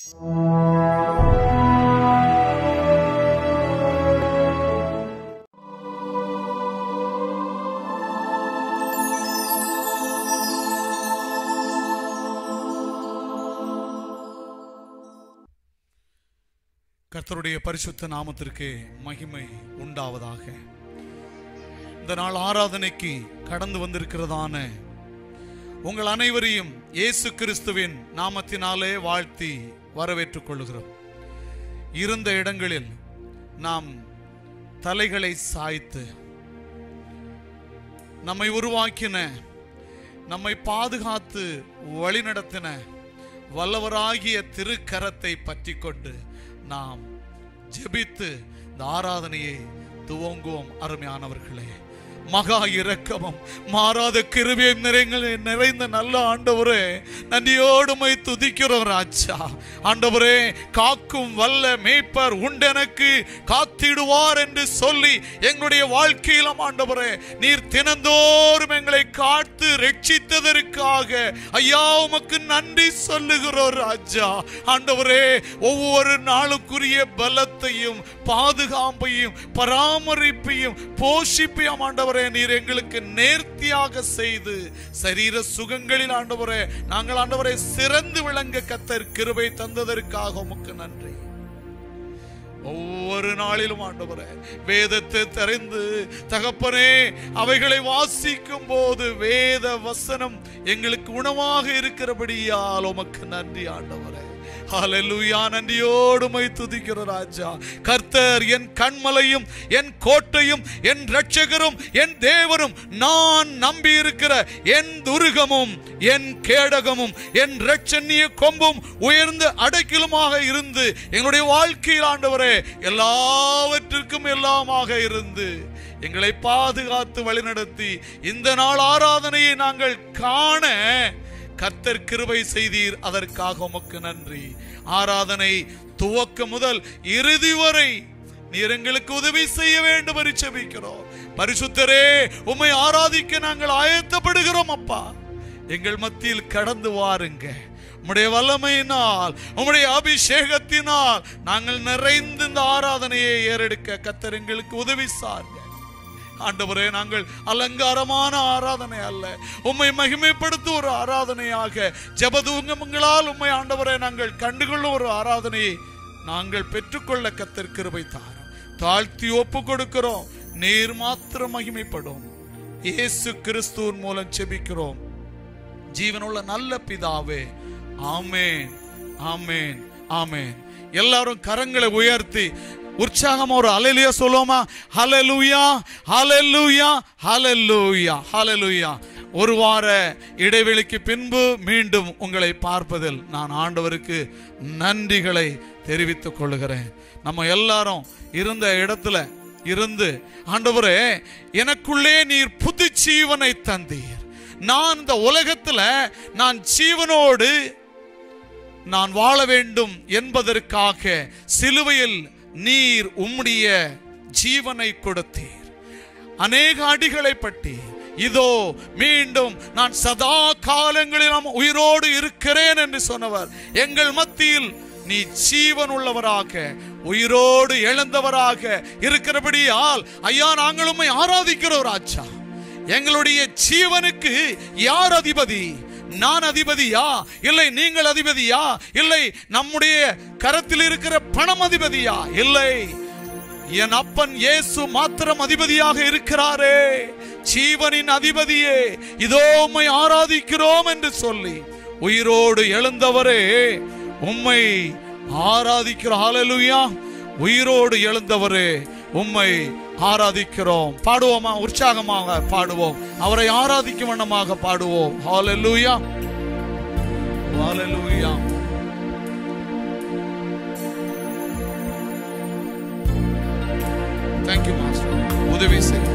கர்த்தருடைய பரிசுத்த நாமத்திற்கு மகிமை உண்டாவதாக இந்த நாள் ஆராதனைக்கு கடந்து வந்திருக்கிறதான உங்கள் அனைவரையும் இயேசு கிறிஸ்துவின் நாமத்தினாலே வாழ்த்தி வரவேற்றுக் கொள்கிறோம் இருந்த இடங்களில் நாம் தலைகளை சாய்த்து நம்மை உருவாக்கின நம்மை பாதுகாத்து வழிநடத்தின வல்லவராகிய திருக்கரத்தை பற்றி கொண்டு நாம் ஜெபித்து இந்த ஆராதனையை துவங்குவோம் அருமையானவர்களே மகா இரக்கமும் மாறாத கிருபையும் நிறைந்த நிறைந்த நல்ல ஆண்டவரே நன்றியோடுமை துதிக்கிறோம் ராஜா ஆண்டவரே காக்கும் வல்ல மேய்ப்பர் உண்டெனக்கு காத்திடுவார் என்று சொல்லி எங்களுடைய வாழ்க்கையிலும் ஆண்டவரே நீர் தினந்தோறும் எங்களை காத்து ரட்சித்ததற்காக ஐயா உமக்கு நன்றி சொல்லுகிறோம் ராஜா ஆண்டவரே ஒவ்வொரு நாளுக்குரிய பலத்தையும் பாதுகாப்பையும் பராமரிப்பையும் போஷிப்பையும் ஆண்டவரே நீர் எங்களுக்கு நேர்த்தியாக செய்து சரீர சுகங்களில் ஆண்டவரே நாங்கள் ஆண்டவரை சிறந்து விளங்க கத்தர் கிருபை தந்ததற்காக உமக்கு நன்றி ஒவ்வொரு நாளிலும் ஆண்டவரே வேதத்தை தெரிந்து தகப்பனே அவைகளை வாசிக்கும் போது வேத வசனம் எங்களுக்கு உணவாக இருக்கிறபடியால் உமக்கு நன்றி ஆண்டவரே ஹalleluya நன்றியோடுமை துதிக்கிற ராஜா கர்த்தர் என் கண்மலையும் என் கோட்டையும் என் இரட்சகரும் என் தேவரும் நான் நம்பி இருக்கிற என் துருகமும் என் கேடகமும் என் இரட்சணிய கொம்பும் உயர்ந்த அடைக்கலுமாக இருந்து எங்களுடைய வாழ்க்கையில் ஆண்டவரே எல்லாவற்றிற்கும் எல்லாமாக இருந்து எங்களை பாதுகாத்து வழிநடத்தி இந்த நாள் ஆராதனையை நாங்கள் காண கர்த்தர் கிருபை செய்தீர் அதற்காக உமக்கு நன்றி ஆராதனை துவக்க முதல் இறுதி வரை நீர் எங்களுக்கு உதவி செய்ய வேண்டும் என்று செபிக்கிறோம் பரிசுத்தரே உம்மை ஆராதிக்க நாங்கள் ஆயத்தப்படுகிறோம் அப்பா எங்கள் மத்தியில் கடந்து வாருங்க உம்முடைய வல்லமையினால் உம்முடைய அபிஷேகத்தினால் நாங்கள் நிறைந்து இந்த ஆராதனையை ஏறெடுக்க கத்தர் எங்களுக்கு உதவி சாருங்க ஆண்டவரே நாங்கள் அலங்காரமான ஆராதனை அல்ல உம்மை மகிமைப்படுத்தும் ஒரு ஆராதனையாக ஜபதூங்கமங்களால் உம்மை ஆண்டவரே நாங்கள் கண்டுகொள்ளும் ஒரு ஆராதனையை நாங்கள் பெற்றுக்கொள்ள கத்தர் கிருபை தாரும் தாழ்த்தி ஒப்பு கொடுக்கிறோம் நீர் மாத்திரம் மகிமைப்படும் இயேசு கிறிஸ்துவின் மூலம் செபிக்கிறோம் ஜீவனுள்ள நல்ல பிதாவே ஆமேன் ஆமேன் ஆமேன் எல்லாரும் கரங்களை உயர்த்தி உற்சாகமா ஒரு அலையிலுயா சொல்லுவோமா ஹalleluya ஹalleluya ஹalleluya ஹalleluya ஒரு வார இடைவெளிக்கு பின்பு மீண்டும் உங்களை பார்ப்பதில் நான் ஆண்டவருக்கு நன்றிகளை தெரிவித்துக் கொள்கிறேன் நம்ம எல்லாரும் இருந்த இடத்துல இருந்து ஆண்டவரே எனக்குள்ளே நீர் புது ஜீவனை தந்தீர் நான் இந்த உலகத்துல நான் ஜீவனோடு நான் வாழ வேண்டும் என்பதற்காக சிலுவையில் நீர் உம்முடைய ஜீவனை கொடுத்தீர் அநேக அடிகளை பட்டி இதோ மீண்டும் நான் சதா காலங்களிலும் உயிரோடு இருக்கிறேன் என்று சொன்னவர் எங்கள் மத்தியில் நீ ஜீவன் உள்ளவராக உயிரோடு எழுந்தவராக இருக்கிறபடியால் ஐயா நாங்கள் உம்மை ஆராதிக்கிறோம் ராஜா எங்களுடைய ஜீவனுக்கு யார் அதிபதி நான் அதிபதியா இல்லை நீங்கள் அதிபதியா இல்லை நம்முடைய கரத்தில் இருக்கிற பணம் அதிபதியா இல்லை என் அப்பன் இயேசு மாத்திரம் அதிபதியாக இருக்கிறாரே ஜீவனின் அதிபதியே இதோ உம்மை ஆராதிக்கிறோம் என்று சொல்லி உயிரோடு எழுந்தவரே உம்மை ஆராதிக்கிறோம் ஹalleluya உயிரோடு எழுந்தவரே உம்மை ஆராதிக்கிறோம் பாடுவோமா உற்சாகமாக பாடுவோம் அவரை ஆராதிக்கும் வண்ணமாக பாடுவோம் ஹalleluya ஹalleluya Thank you மாஸ்டர் உதவி செய்யும்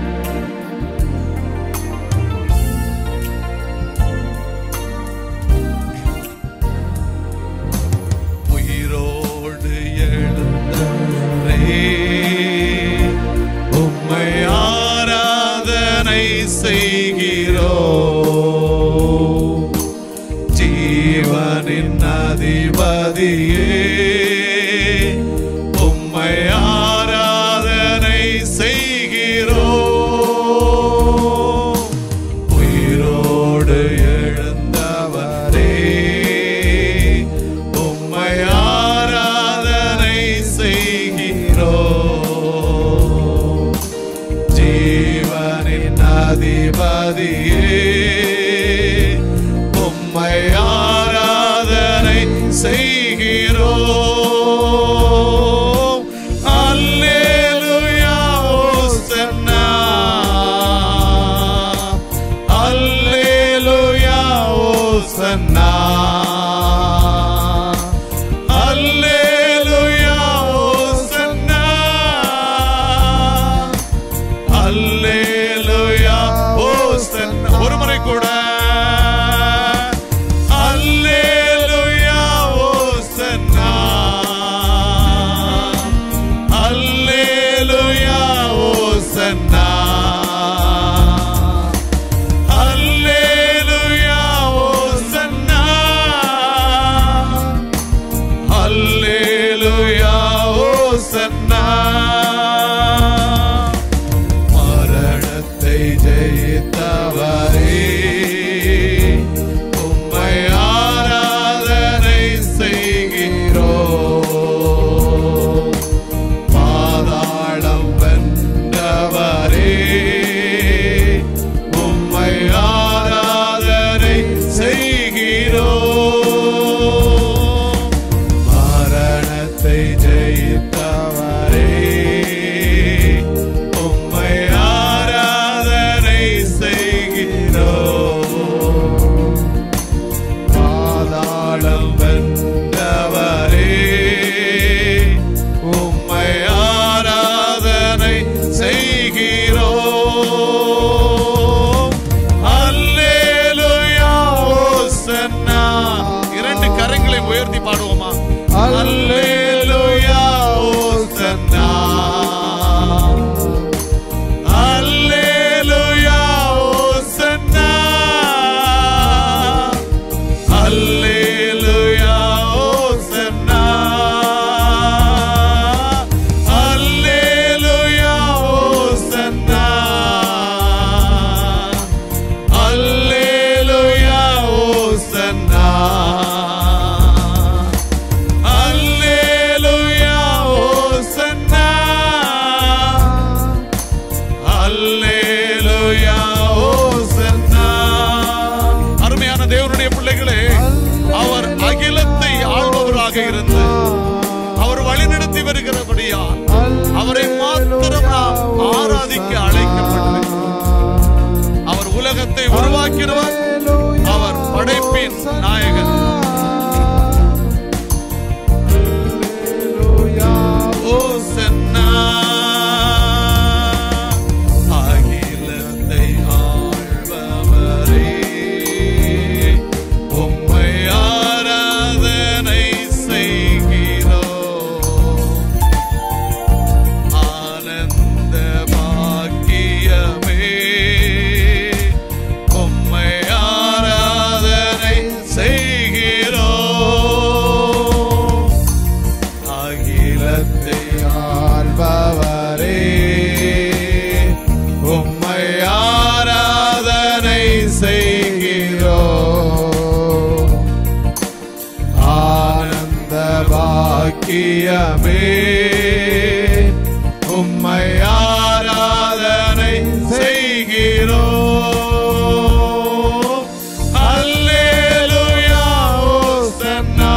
உயிரோடு எழுந்தவரே உம்மை ஆராதனை செய்கிறோ ஜீவனுள்ள ஜீவனின் அதிபதியே உம்மை ஆராதனை செய்கிறோம் உயிரோடு எழுந்தவரே உம்மை ஆராதனை செய்கிறோம் ஜீவனின் அதிபதியே உம்மை ஆராதனை செய்கிறோம் அல்லேலூயா ஓசன்னா அல்லேலூயா ஓசன்னா அல்லேலூயா ஓசன்னா அல்லேலூயா ஓசன்னா ஒரு முறை கூட அல்லேலூயா ஓசன்னா அல்லேலூயா ஓசன்னா அல்லேலூயா ஓசன்னா அல்லேலூயா ஓசன்னா மரணத்தை ஜெயித்தவரே உம்மை ஆராதனை செய்கிறோம் பாதாளம் வென்றவரே உம்மை ஆராதனை செய்கிறோம் மரணத்தை ஜெயித்தவரே உம்மை ஆராதனை செய்கிறோம் பாதாளம் வென்றவரே உம்மை ஆராதனை செய்கிறோம் அல்லேலூயா ஓசன்னா இரண்டு கரங்களை உயர்த்தி பாடுவோமா அல்லேலூயா ஓசன்னா அல்லேலூயா ஓசன்னா அல்லேலூயா ஓசன்னா அல்லேலூயா ஓசன்னா அல்லேலூயா ஓசன்னா அல்லேலூயா ஓசன்னா அல்லேலூயா ஓசன்னா அருமையான தேவனுடைய பிள்ளைகளே அவர் அகிலத்தை ஆள்பவராக இருந்து அவர் வழிநடத்தி வருகிறபடியால் அவரை மாத்திரம் நாம் ஆராதிக்க அழைக்கப்பட்டிருக்கிறோம் அவர் உலகத்தை உருவாக்கிறவர் அவர் படைப்பின் நாயகன் ஓசன்னா அகிலத்தை ஆள்பவரே உம்மை ஆராதனை செய்கிறோம் ஆனந்த பாக்கியமே உம்மை ஆராதனை செய்கிறோம் அகிலத்தை ஆள்பவரே உம்மை ஆராதனை செய்கிறோம் ஆனந்த பாக்கியமே உம்மை ஆராதனை செய்கிறோம் அல்லேலூயா ஓசன்னா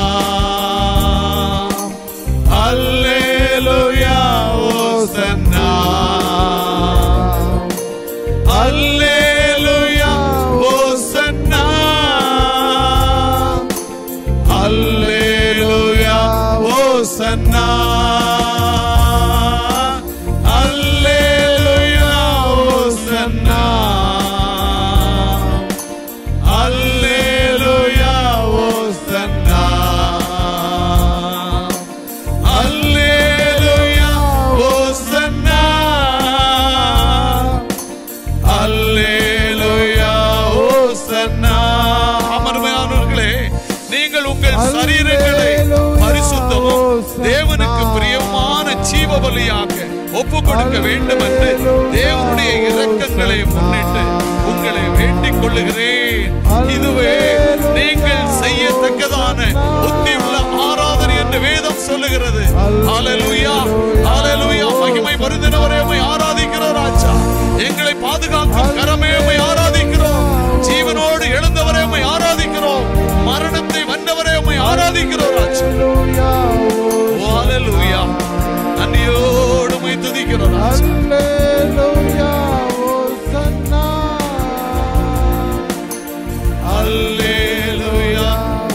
அல்லேலூயா ஓசன்னா அல்லேலூயா ஓசன்னா அல்லேலூயா ஓசன்னா நீங்கள் உங்கள் சரீரங்களை பரிசுத்தமும் தேவனுக்கு பிரியமான ஜீவ பலியாக ஒப்பு கொடுக்க வேண்டும் என்று தேவனுடைய இரக்கங்களை முன்னிட்டு உங்களை வேண்டிக் கொள்ளுகிறேன் இதுவே நீங்கள் செய்யத்தக்கதான புத்தியுள்ள ஆராதனை என்று வேதம் சொல்லுகிறது ஹalleluya ஹalleluya மகிமை வருதினவரே உம்மை ஆராதிக்கிறோம் ராஜா எங்களை பாதுகாக்கும் கரமே உம்மை ஆராதிக்கிறோம் ஜீவனோடு எழுந்தவரே உம்மை ஆராதிக்கிறோம் மரணத்தை வென்றவரே உம்மை ஆராதிக்கிறோம் ராஜா ஓ ஹalleluya நன்றியோடு உம்மை துதிக்கிறோம் ராஜா ஹalleluya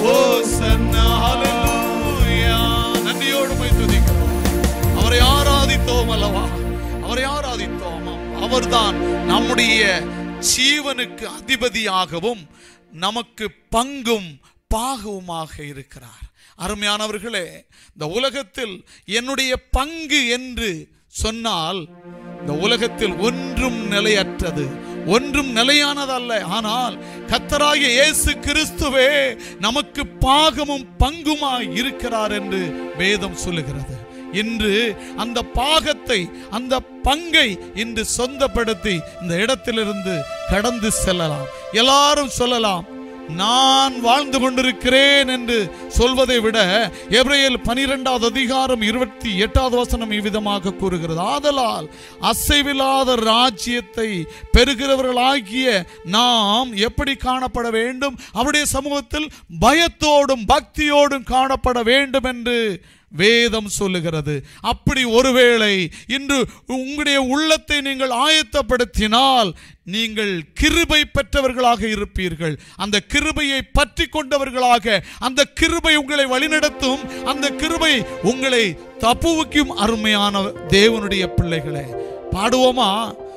ஓசன்னா ஹalleluya நன்றியோடு உம்மை துதிக்கிறோம் அவரை ஆராதித்தோம் அல்லவா அவரை ஆராதித்தோம் அவர்தான் நம்முடைய ஜீவனுக்கு அதிபதியாகவும் நமக்கு பங்கும் பாகவுமாக இருக்கிறார் அருமையானவர்களே இந்த உலகத்தில் என்னுடைய பங்கு என்று சொன்னால் இந்த உலகத்தில் ஒன்றும் நிலையற்றது ஒன்றும் நிலையானதல்ல ஆனால் கத்தராகிய இயேசு கிறிஸ்துவே நமக்கு பாகமும் பங்குமாய் இருக்கிறார் என்று வேதம் சொல்லுகிறது இன்று அந்த பாகத்தை அந்த பங்கை இன்று சொந்தப்படுத்தி இந்த இடத்திலிருந்து கடந்து செல்லலாம் எல்லாரும் சொல்லலாம் நான் வாழ்ந்து கொண்டிருக்கிறேன் என்று சொல்வதை விட எப்ரேல் பனிரெண்டாவது அதிகாரம் இருபத்தி எட்டாவது வசனம் இவ்விதமாக கூறுகிறது ஆதலால் அசைவில்லாத ராஜ்யத்தை பெறுகிறவர்களாகிய நாம் எப்படி காணப்பட வேண்டும் அவருடைய சமூகத்தில் பயத்தோடும் பக்தியோடும் காணப்பட வேண்டும் என்று வேதம் சொல்லுகிறது அப்படி ஒருவேளை இன்று உங்களுடைய உள்ளத்தை நீங்கள் ஆயத்தப்படுத்தினால் நீங்கள் கிருபை பெற்றவர்களாக இருப்பீர்கள் அந்த கிருபையை பற்றி கொண்டவர்களாக அந்த கிருபை உங்களை வழிநடத்தும் அந்த கிருபை உங்களை தப்புவிக்கும் அருமையான தேவனுடைய பிள்ளைகளே பாடுவோமா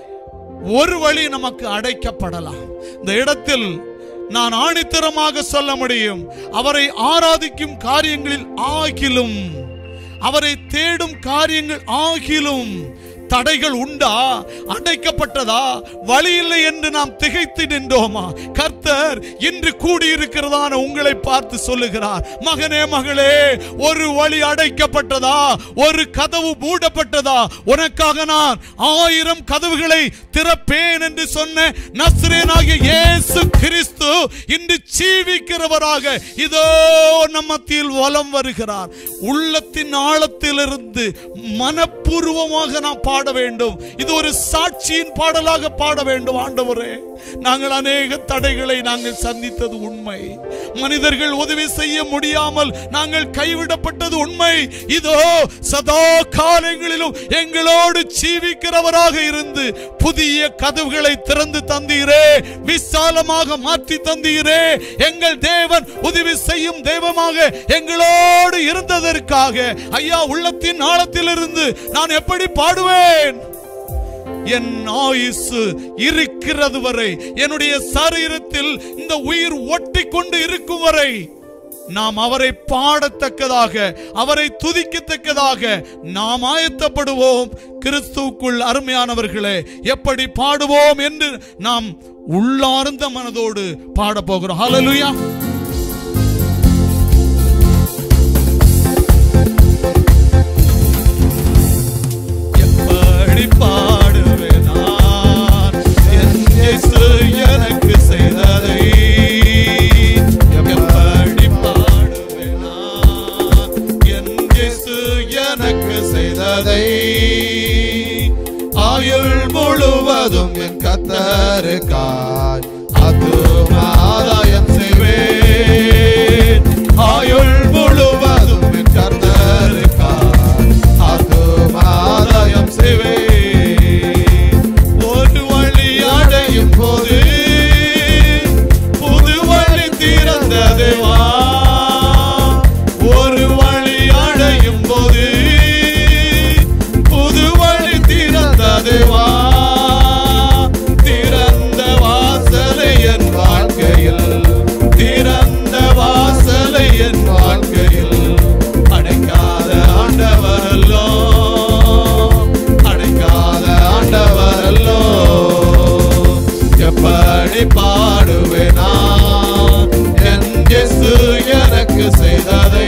ஒரு வழி நமக்கு அடைக்கப்படலாம் இந்த இடத்தில் நான் ஆணித்தரமாக சொல்ல முடியும் அவரை ஆராதிக்கும் காரியங்களில் ஆகிலும் அவரை தேடும் காரியங்கள் ஆகிலும் தடைகள் உண்டா அடைக்கப்பட்டதா வழி இல்லை என்று நாம் திகைத்து நின்றோமா கர்த்தர் இன்று கூடியிருக்கிறதான உங்களை பார்த்து சொல்லுகிறார் மகனே மகளே ஒரு வழி அடைக்கப்பட்டதா ஒரு கதவு மூடப்பட்டதா உனக்காக நான் ஆயிரம் கதவுகளை திறப்பேன் என்று சொன்ன நஸ்ரேனாகிய இயேசு கிறிஸ்து இன்று ஜீவிக்கிறவராக இதோ நம் மத்தியில் வலம் வருகிறார் உள்ளத்தின் ஆழத்திலிருந்து மனப்பூர்வமாக நாம் பாட வேண்டும் இது ஒரு சாட்சியின் பாடலாக பாட வேண்டும் ஆண்டவரே நாங்கள் அநேக தடைகளை நாங்கள் சந்தித்தது உண்மை மனிதர்கள் உதவி செய்ய முடியாமல் நாங்கள் கைவிடப்பட்டது உண்மை இதோ சதா காலங்களிலும் எங்களோடு ஜீவிக்கிறவராக இருந்து புதிய கதவுகளை திறந்து தந்தீரே விசாலமாக மாற்றி தந்தீரே எங்கள் தேவன் உதவி செய்யும் தெய்வமாக எங்களோடு இருந்ததற்காக ஐயா உள்ளத்தின் ஆழத்திலிருந்து நான் எப்படி பாடுவேன் என் ஆயுசு இருக்கிறது வரை என்னுடைய சரீரத்தில் இந்த உயிர் ஒட்டி கொண்டு இருக்கும் வரை நாம் அவரை பாடத்தக்கதாக அவரை துதிக்கத்தக்கதாக நாம் ஆயத்தப்படுவோம் கிறிஸ்துவுக்குள் அருமையானவர்களே எப்படி பாடுவோம் என்று நாம் உள்ளார்ந்த மனதோடு பாட போகிறோம் ஹalleluya எப்படி பாடுவேன் நான் என் இயேசு எனக்கு செய்ததை எப்படி பாடுவேன் நான் என் இயேசு எனக்கு செய்ததை ஆயுள் முழுவதும் என் கத்தருக்காய் அது ஆதாயம் செய்வேன் ஆயுள் முழுவதும் என் கத்தருக்காய் அது ஆதாயம் செய்வேன் ஒரு வழி அடையும் போது புது வழி திறந்தது வா ஒரு வழி அடையும் போது புது வழி திறந்தது வா திறந்த வாசலை என் வாழ்க்கையில் திறந்த எனக்கு செய்ததை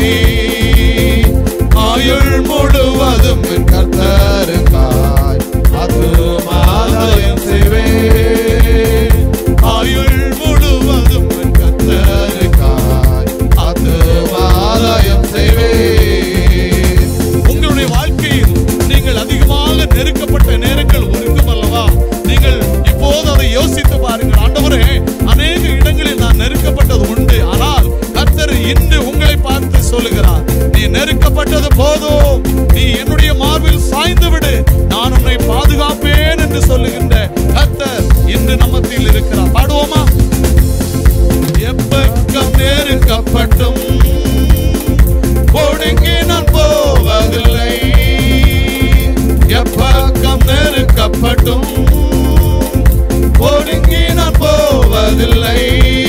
ஆயுள் முழுவதும் என் கர்த்தருக்காய் அதுமாதயம் செய்வேன் ஆயுள் முழுவதும் என் கர்த்தர் கர்த்தருக்காய் அதுமாதயம் செய்வேன் உங்களுடைய வாழ்க்கையில் நீங்கள் அதிகமாக நெருக்கப்பட்ட நேரங்கள் இருக்கும் அல்லவா நீங்கள் இப்போது அதை யோசித்து பாருங்கள் ஆண்டவரே அநேக இடங்களில் நான் நெருக்கப்பட்டது உண்டு ஆனால் கர்த்தர் இன்று உங்களை பார்த்து சொல்லுகிறார் நீ நெருக்கப்பட்டது போதும் நீ என்னுடைய மார்பில் சாய்ந்து விடு நான் உன்னை பாதுகாப்பேன் என்று சொல்லுகின்ற கர்த்தர் இன்று நம்மத்தில் இருக்கிறார் பாடுவோமா எப்பக்கம் நெருக்கப்பட்டும் ஒடுங்கி நான் போவதில்லை எப்பக்கம் நெருக்கப்பட்டும் ஒடுங்கி நான் போவதில்லை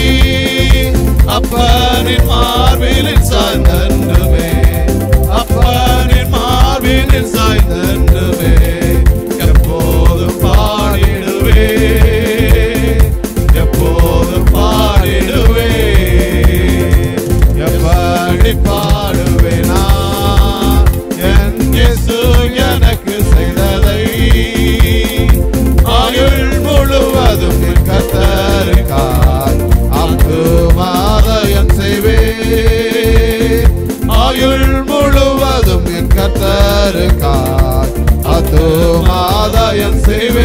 அப்பனின் மார்பிலில் சாய்ந்தன்றுமே அப்பனின் மார்பிலில் சாய்ந்தன்றுமே எப்போதும் பாடிடுவே எப்போதும் பாடிடுவே எப்படி பாடுவேனா என் இயேசு எனக்கு செய்ததை ஆயுள் முழுவதும் என் கத்தருக்காய் அங்கு மாதயம் செய்வேன் ஆயுள் முழுவதும் என் கத்தருக்காய் அது மாதயம்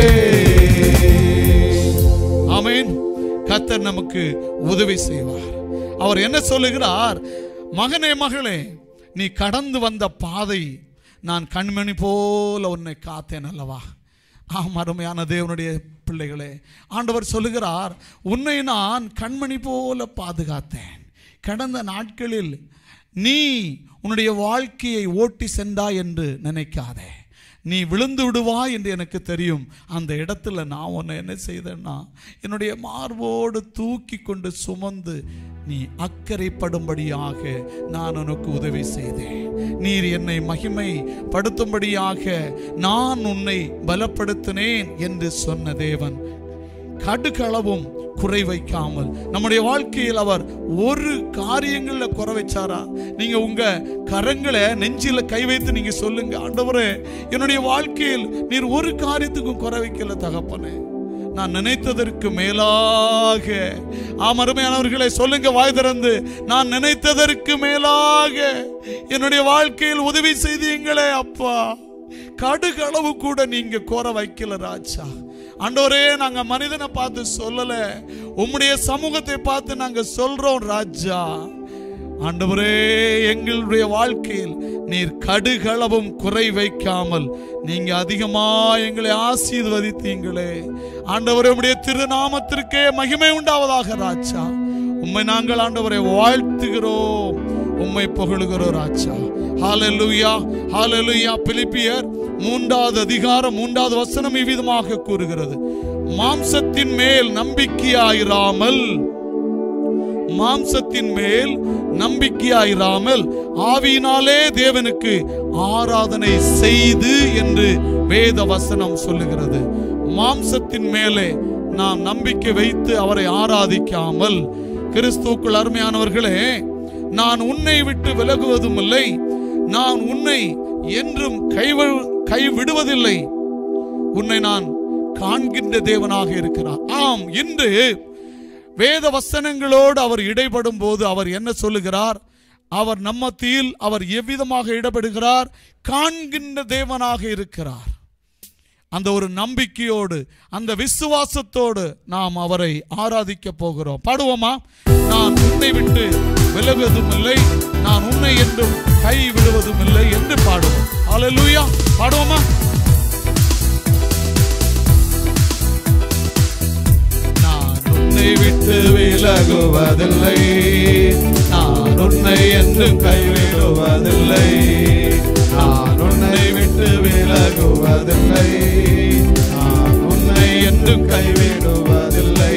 செய்வேன் ஆமென் கர்த்தர் நமக்கு உதவி செய்வார் அவர் என்ன சொல்லுகிறார் மகனே மகளே நீ கடந்து வந்த பாதை நான் கண்மணி போல உன்னை காத்தேன் அல்லவா ஆம் அருமையான தேவனுடைய பிள்ளைகளே ஆண்டவர் சொல்லுகிறார் உன்னை நான் கண்மணி போல பாதுகாத்தேன் கடந்த நாட்களில் நீ உன்னுடைய வாழ்க்கையை ஓட்டி சென்றாய் என்று நினைக்காதே நீ விழுந்து விடுவாய் என்று எனக்கு தெரியும் அந்த இடத்துல நான் உன்னை என்ன செய்தேன்னா என்னுடைய மார்போடு தூக்கி கொண்டு சுமந்து நீ அக்கறைப்படும்படியாக நான் உனக்கு உதவி செய்தேன் நீர் என்னை மகிமை படுத்தும்படியாக நான் உன்னை பலப்படுத்தினேன் என்று சொன்ன தேவன் கடுகளவும் குறை வைக்காமல் நம்முடைய வாழ்க்கையில் அவர் ஒரு காரியங்கள்ல குறை வச்சாரா நீங்க உங்க கரங்களை நெஞ்சில கை வைத்து நீங்க சொல்லுங்க ஆண்டவரே என்னுடைய வாழ்க்கையில் நீர் ஒரு காரியத்துக்கும் குறை வைக்கல தகப்பனே நான் நினைத்ததற்கு மேலாக ஆம் அருமையானவர்களை சொல்லுங்க வாய் திறந்து நான் நினைத்ததற்கு மேலாக என்னுடைய வாழ்க்கையில் உதவி செய்தீங்களே அப்பா கடுகளவு கூட நீங்க கோர வைக்கல ராஜா ஆண்டவரே நாங்க மனிதனை பார்த்து சொல்லல உம்முடைய சமூகத்தை பார்த்து நாங்க சொல்றோம் ராஜா ஆண்டவரே எங்களுடைய வாழ்க்கையில் நீர் கடுகளவும் குறை வைக்காமல் நீங்க அதிகமா எங்களை ஆசீர்வதித்தீங்களே ஆண்டவரே உம்முடைய திருநாமத்திற்கே மகிமை உண்டாவதாக ராஜா உம்மை நாங்கள் ஆண்டவரை வாழ்த்துகிறோம் உம்மை புகழுகிறோம் ராஜா ஹalleluya ஹalleluya பிலிப்பியர் மூன்றாவது அதிகாரம் மூன்றாவது வசனம் இவ்விதமாக கூறுகிறது மாம்சத்தின் மேல் நம்பிக்கையாயிராமல் மாம்சத்தின் மேல் நம்பிக்கையாயிராமல் ஆவியினாலே தேவனுக்கு ஆராதனை செய்து என்று வேத வசனம் சொல்லுகிறது மாம்சத்தின் மேலே நாம் நம்பிக்கை வைத்து அவரை ஆராதிக்காமல் கிறிஸ்துக்குள் அருமையானவர்களே நான் உன்னை விட்டு விலகுவதும் இல்லை நான் உன்னை என்றும் கைவ கைவிடுவதில்லை உன்னை நான் காண்கின்ற தேவனாக இருக்கிறார் ஆம் இன்று வேத வசனங்களோடு அவர் இடைப்படும் போது அவர் என்ன சொல்லுகிறார் அவர் நம்மத்தியில் அவர் எவ்விதமாக இடப்படுகிறார் காண்கின்ற தேவனாக இருக்கிறார் அந்த ஒரு நம்பிக்கையோடு அந்த விசுவாசத்தோடு நாம் அவரை ஆராதிக்க போகிறோம் பாடுவோமா நான் உன்னை விட்டு விலகுவதும் இல்லை நான் உன்னை என்றும் கை விடுவதும் இல்லை என்று பாடுவோம் ஹalleluya பாடுவோமா நான் உன்னை விட்டு விலகுவதில்லை நான் உன்னை என்றும் கைவிடுவதில்லை நான் உன்னை விட்டு விலகுவதில்லை நான் உன்னை என்றும் கைவிடுவதில்லை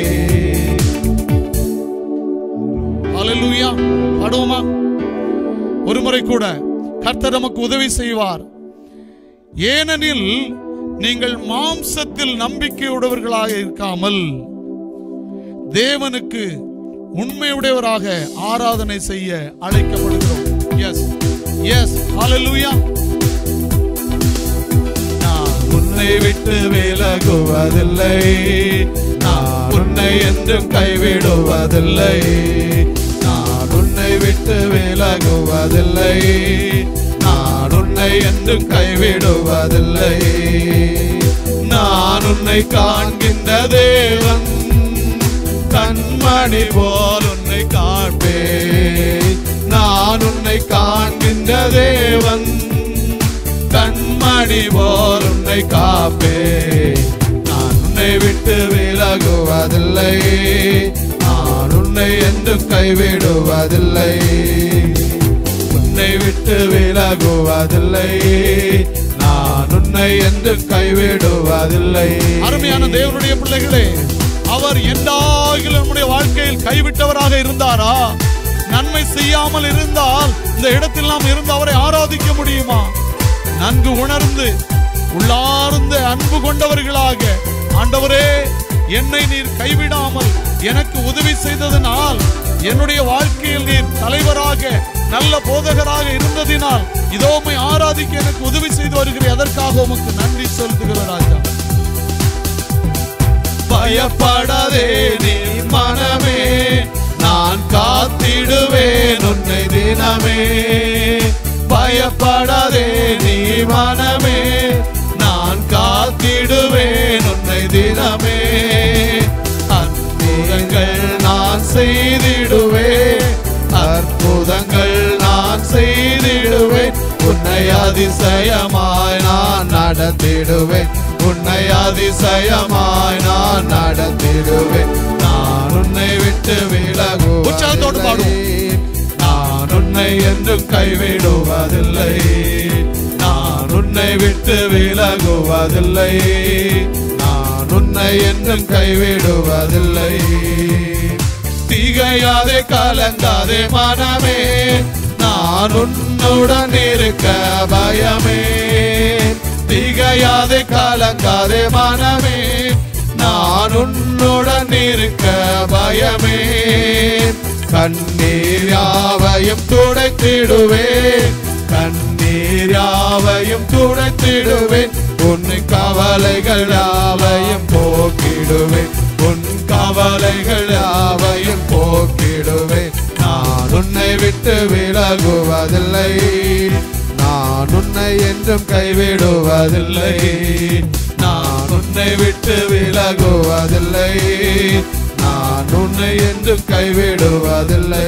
ஹalleluya பாடுவோமா ஒரு முறை கூட கர்த்தர் நமக்கு உதவி செய்வார் ஏனெனில் நீங்கள் மாம்சத்தில் நம்பிக்கையுடையவர்களாக இருக்காமல் தேவனுக்கு உண்மையுடையவராக ஆராதனை செய்ய அழைக்கப்படுகிறோம் எஸ் எஸ் ஹalleluya நான் உன்னை விட்டு விலகுவதில்லை நான் உன்னை என்றும் கைவிடுவதில்லை நான் உன்னை விட்டு விலகுவதில்லை நான் உன்னை என்றும் கைவிடுவதில்லை நான் உன்னை காண்கின்ற தேவன் கண்மணி போல் உன்னை காண்பேன் நான் உன்னை காண்கின்ற தேவன் கண்மணி போல் உன்னை காப்பே நான் உன்னை விட்டு விலகுவதில்லை நான் உன்னை என்றும் கைவிடுவதில்லை உன்னை விட்டு விலகுவதில்லை நான் உன்னை என்றும் கைவிடுவதில்லை அருமையான தேவனுடைய பிள்ளைகளே அவர் எந்தாகிலும் நம்முடைய வாழ்க்கையில் கைவிட்டவராக இருந்தாரா நன்மை செய்யாமல் இருந்தால் இந்த இடத்தில் நாம் இருந்து அவரை ஆராதிக்க முடியுமா நன்கு உணர்ந்து உள்ளார்ந்த அன்பு கொண்டவர்களாக ஆண்டவரே என்னை நீர் கைவிடாமல் எனக்கு உதவி செய்ததனால் என்னுடைய வாழ்க்கையில் நீர் தலைவராக நல்ல போதகராக இருந்ததினால் இதோ உம்மை ஆராதிக்க எனக்கு உதவி செய்து வருகிறேன் அதற்காக உமக்கு நன்றி செலுத்துகிற ராஜா பயப்படாதே நீ மனமே நான் காத்திடுவேன் உன்னை தினமே பயப்படாதே நீ மனமே நான் காத்திடுவேன் உன்னை தினமே அற்புதங்கள் நான் செய்திடுவேன் அற்புதங்கள் நான் செய்திடுவேன் உன்னை அதிசயமாய் நான் நடத்திடுவேன் உன்னை அதிசயமாய் நான் நடத்திடுவேன் நான் உன்னை விட்டு உற்சாகத்தோடு விலகுவதில்லை பாடுவோம். நான் உன்னை என்றும் கைவிடுவதில்லை நான் உன்னை விட்டு விலகுவதில்லை நான் உன்னை என்றும் கைவிடுவதில்லை திகையாதே கலங்காதே மனமே நான் உன்னுடன் இருக்க பயமே திகையாதே கலங்காதே மனமே நான் உன்னுடன் இருக்க பயமே கண்ணீர் யாவையும் துடைத்திடுவேன் கண்ணீர் யாவையும் துடைத்திடுவேன் உன் கவலைகள் யாவையும் போக்கிடுவேன் உன் கவலைகள் யாவையும் போக்கிடுவேன் நான் உன்னை விட்டு விலகுவதில்லை நான் உன்னை என்றும் கைவிடுவதில்லை நான் உன்னை விட்டு விலகுவதில்லை நான் உன்னை என்றும் கைவிடுவதில்லை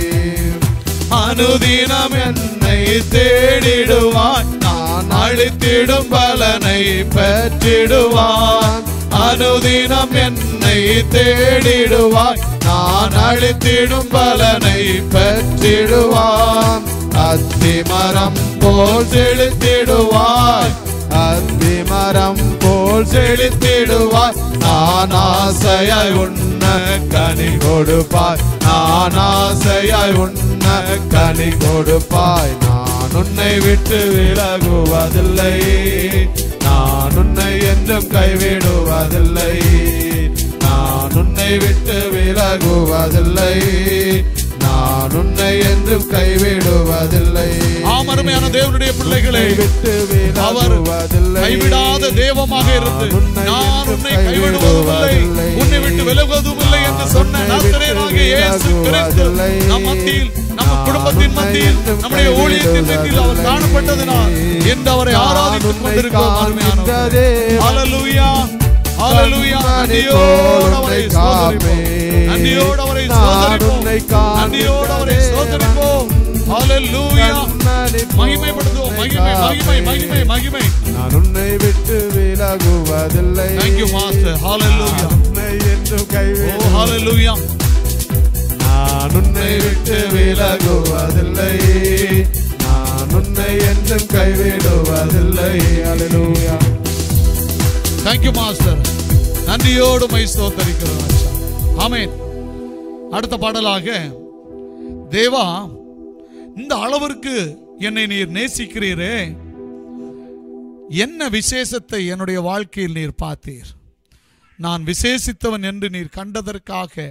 அனுதினம் என்னை தேடிடுவான் நான் அழித்திடும் பலனை பெற்றிடுவான் அனுதினம் என்னை தேடிடுவான் நான் அழித்திடும் பலனை பெற்றிடுவான் அத்திமரம் போல் செலுத்திடுவாய் அத்திமரம் போல் செலுத்திடுவாய் நான் ஆசையாய் உண்ண கனி கொடுப்பாய் நான் ஆசையாய் உண்ண கனி கொடுப்பாய் நான் உன்னை விட்டு விலகுவதில்லை நான் உன்னை என்றும் கைவிடுவதில்லை நான் உன்னை விட்டு விலகுவதில்லை நான் உன்னை என்றும் கைவிடுவதில்லை ஆம் அருமையான தேவனுடைய பிள்ளைகளே உன்னை விட்டு அவர் விலகுவதில்லை. கைவிடாத தெய்வமாக இருந்து நான் உன்னை கைவிடுவதும் இல்லை உன்னை விட்டு விலகுவதும் இல்லை என்று சொன்ன நாசரேயனாகிய இயேசு கிறிஸ்து நம் மத்தியில் நம்ம குடும்பத்தின் மத்தியில் நம்முடைய ஊழியத்தின் மத்தியில் அவர் காணப்பட்டதினால் என்று அவரை ஆராதித்துக் கொண்டிருக்கிறோம் அருமையானவர்களே ஹalleluya ஹalleluya நன்றியோடு அவரை ஸ்தோத்திரிப்போம் நன்றியோடு அவரை ஸ்தோத்திரிப்போம் நன்றியோடு அவரை ஸ்தோத்திரிப்போம் ஹalleluya மகிமைப்படுத்துவோம் மகிமை மகிமை மகிமை மகிமை நான் உன்னை விட்டு விலகுவதில்லை Thank you master hallelujah உன்னை என்று oh கைவிடு hallelujah நான் உன்னை விட்டு விலகுவதில்லை நான் உன்னை என்றும் கைவிடுவதில்லை அல்லேலூயா thank you master நன்றியோடு மை ஸ்தோத்தரிக்கிறோம் ராஜா. ஆமென் அடுத்த பாடலாக தேவா இந்த அளவிற்கு என்னை நீர் நேசிக்கிறீரே என்ன விசேஷத்தை என்னுடைய வாழ்க்கையில் நீர் பார்த்தீர் நான் விசேஷித்தவன் என்று நீர் கண்டதற்காக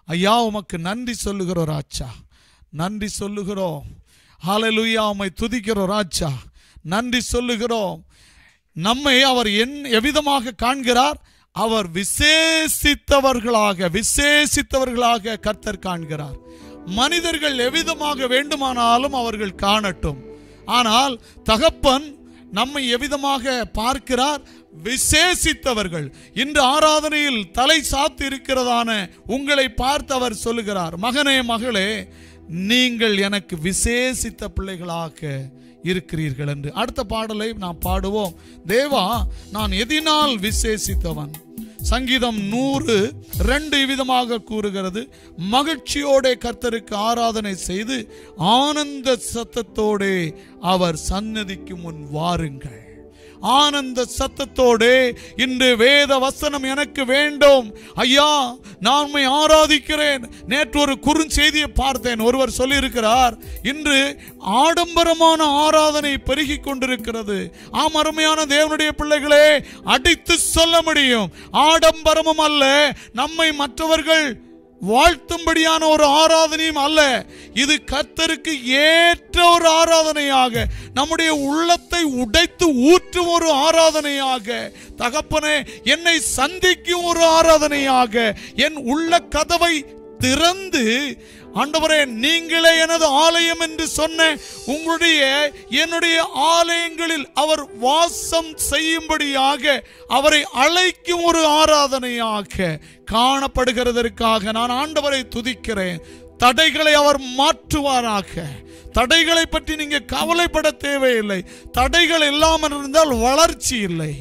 ஐயா உமக்கு நன்றி சொல்லுகிறோம் ராஜா நன்றி சொல்லுகிறோம் ஹalleluya உம்மை துதிக்கிறோம் ராஜா நன்றி சொல்லுகிறோம் நம்மை அவர் என் எவ்விதமாக காண்கிறார் அவர் விசேஷித்தவர்களாக விசேஷித்தவர்களாக கர்த்தர் காண்கிறார் மனிதர்கள் எவ்விதமாக வேண்டுமானாலும் அவர்கள் காணட்டும் ஆனால் தகப்பன் நம்மை எவ்விதமாக பார்க்கிறார் விசேஷித்தவர்கள் இன்று ஆராதனையில் தலை சாத்து இருக்கிறதான உங்களை பார்த்து அவர் சொல்லுகிறார் மகனே மகளே நீங்கள் எனக்கு விசேஷித்த பிள்ளைகளாக இருக்கிறீர்கள் என்று அடுத்த பாடலை நாம் பாடுவோம் தேவா நான் எதினால் விசேஷித்தவன் சங்கீதம் நூறு ரெண்டு விதமாக கூறுகிறது மகிழ்ச்சியோட கர்த்தருக்கு ஆராதனை செய்து ஆனந்த சத்தத்தோடே அவர் சன்னதிக்கு முன் வாருங்கள் ஆனந்த சத்தத்தோடே இன்று வேத வசனம் எனக்கு வேண்டும் ஐயா நான் உம்மை ஆராதிக்கிறேன் நேற்று ஒரு குறுஞ்செய்தியை பார்த்தேன் ஒருவர் சொல்லியிருக்கிறார் இன்று ஆடம்பரமான ஆராதனை பெருகிக் கொண்டிருக்கிறது ஆம் அருமையான தேவனுடைய பிள்ளைகளே அடித்து சொல்ல முடியும் ஆடம்பரமும் அல்ல நம்மை மற்றவர்கள் வாழ்த்தும்படியான ஒரு ஆராதனையும் அல்ல இது கர்த்தருக்கு ஏற்ற ஒரு ஆராதனையாக நம்முடைய உள்ளத்தை உடைத்து ஊற்றும் ஒரு ஆராதனையாக தகப்பனே என்னை சந்திக்கும் ஒரு ஆராதனையாக என் உள்ள கதவை திறந்து ஆண்டவரே நீங்களே எனது ஆலயம் என்று சொன்ன உங்களுடைய என்னுடைய ஆலயங்களில் அவர் வாசம் செய்யும்படியாக அவரை அழைக்கும் ஒரு ஆராதனையாக காணப்படுகிறதற்காக நான் ஆண்டவரை துதிக்கிறேன் தடைகளை அவர் மாற்றுவாராக தடைகளை பற்றி நீங்க கவலைப்பட தேவையில்லை தடைகள் இல்லாமல் இருந்தால் வளர்ச்சி இல்லை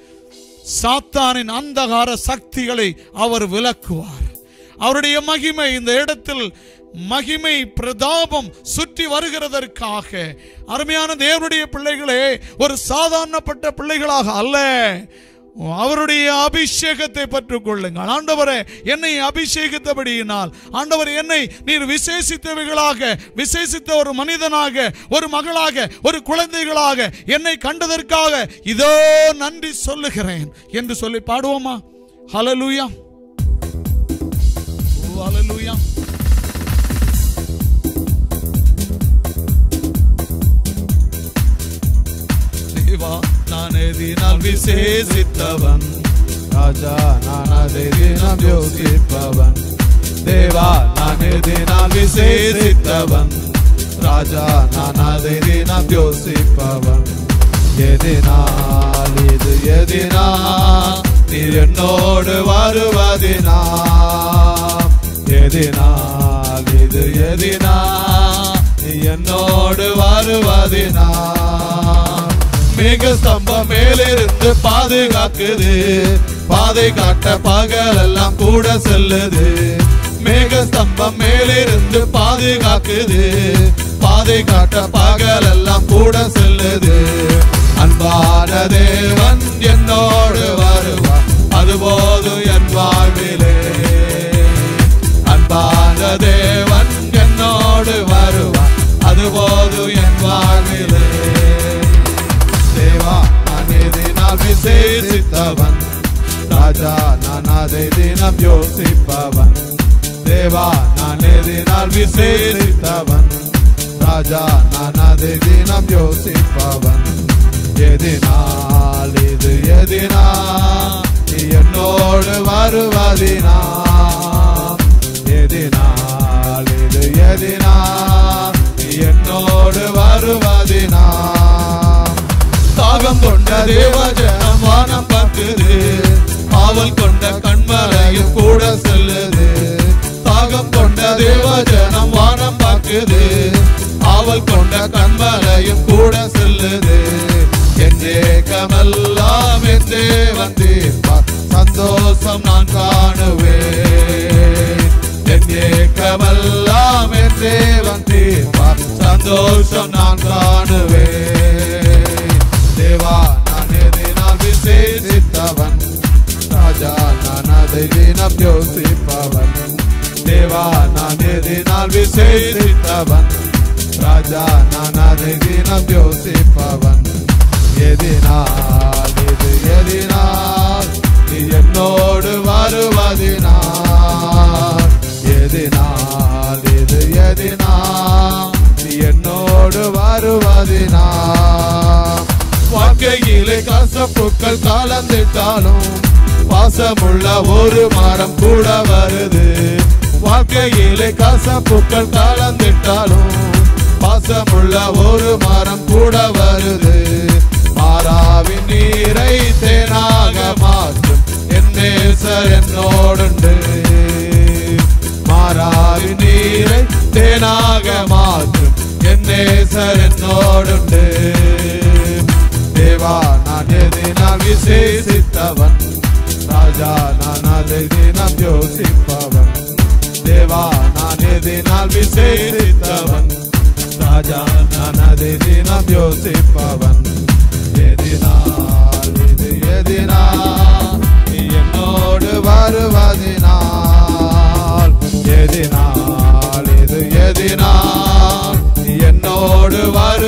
சாத்தானின் அந்தகார சக்திகளை அவர் விலக்குவார் அவருடைய மகிமை இந்த இடத்தில் மகிமை பிரதாபம் சுற்றி வருகிறதற்காக அருமையான தேவனுடைய பிள்ளைகளே ஒரு சாதாரணப்பட்ட பிள்ளைகளாக அல்ல அவருடைய அபிஷேகத்தை பெற்றுக் கொள்ளுங்கள் ஆண்டவரே என்னை அபிஷேகித்தபடியினால் ஆண்டவர் என்னை நீர் விசேஷித்தவைகளாக விசேஷித்த ஒரு மனிதனாக ஒரு மகளாக ஒரு குழந்தைகளாக என்னை கண்டதற்காக இதோ நன்றி சொல்லுகிறேன் என்று சொல்லி பாடுவோமா ஹalleluya ஓ ஹalleluya தேவா நான் எதினால் விசேஷித்தவன் ராஜா நான் அதை தினம் யோசிப்பவன் தேவா நான் எதினால் விசேஷித்தவன் ராஜா நான் அதை தினம் யோசிப்பவன் எதினால் இது எதினால் நீ என்னோடு வருவதினா எதினால் இது எதினால் நீ என்னோடு வருவதினா மேக ஸ்தம்பம் மேலிருந்து பாதுகாக்குது பாதை காட்ட பகலெல்லாம் கூட செல்லுது மேக ஸ்தம்பம் மேலிருந்து பாதுகாக்குது பாதை காட்ட பகலெல்லாம் கூட செல்லுது அன்பான தேவன் என்னோடு வருவார் அதுபோதும் என் வாழ்விலே அன்பான தேவன் என்னோடு வருவார் அதுபோதும் என் வாழ்விலே தேவா நான் எதினால் விசேஷித்தவன் ராஜா நான் அதை தினம் யோசிப்பவன் தேவா நான் எதினால் விசேஷித்தவன் ராஜா நான் அதை தினம் யோசிப்பவன் எதினால் இது எதினால் நீ என்னோடு வருவதினா எதினால் இது எதினால் நீ என்னோடு வருவதினா தாகம் கொண்ட தேவஜனம் வானம் பார்க்குது ஆவல் கொண்ட கண்மலையும் கூட செல்லுது தாகம் கொண்ட தேவஜனம் வானம் பார்க்குது ஆவல் கொண்ட கண்மலையும் கூட செல்லுது என் ஏக்கமெல்லாம் என் தேவன் தீர்ப்பார் சந்தோஷம் நான் காணுவேன் என் ஏக்கமெல்லாம் என் தேவன் தீர்ப்பார் சந்தோஷம் நான் காணுவேன் தேவா நான் எதினால் விசேஷித்தவன் ராஜா நான் அதை தினம் யோசிப்பவன் தேவா நான் எதினால் விசேஷித்தவன் ராஜா நான் அதை தினம் யோசிப்பவன் எதினால் இது எதினால் நீ என்னோடு வருவதினால் எதினால் இது எதினால் நீ என்னோடு வருவதினா வாழ்க்கையிலே கசப்புக்கள் கலந்துட்டாலும் பாசமுள்ள ஒரு மரம் கூட வருது வாழ்க்கையிலே கசப்புக்கள் கலந்துட்டாலும் பாசமுள்ள ஒரு மரம் கூட வருது மாறாவின் நீரை தேனாக மாற்றும் என் நேசர் என்னோடுண்டு மாறாவின் நீரை தேனாக மாற்றும் என் நேசர் என்னோடுண்டு தேவா நான் எதினால் விசேஷித்தவன் ராஜா நான் அதை தினம் யோசிப்பவன் தேவா நான் எதினால் விசேஷித்தவன் ராஜா நான் அதை தினம் யோசிப்பவன் எதினால் இது எதினால் நீ என்னோடு வருவதினால் எதினால் இது எதினால் நீ என்னோடு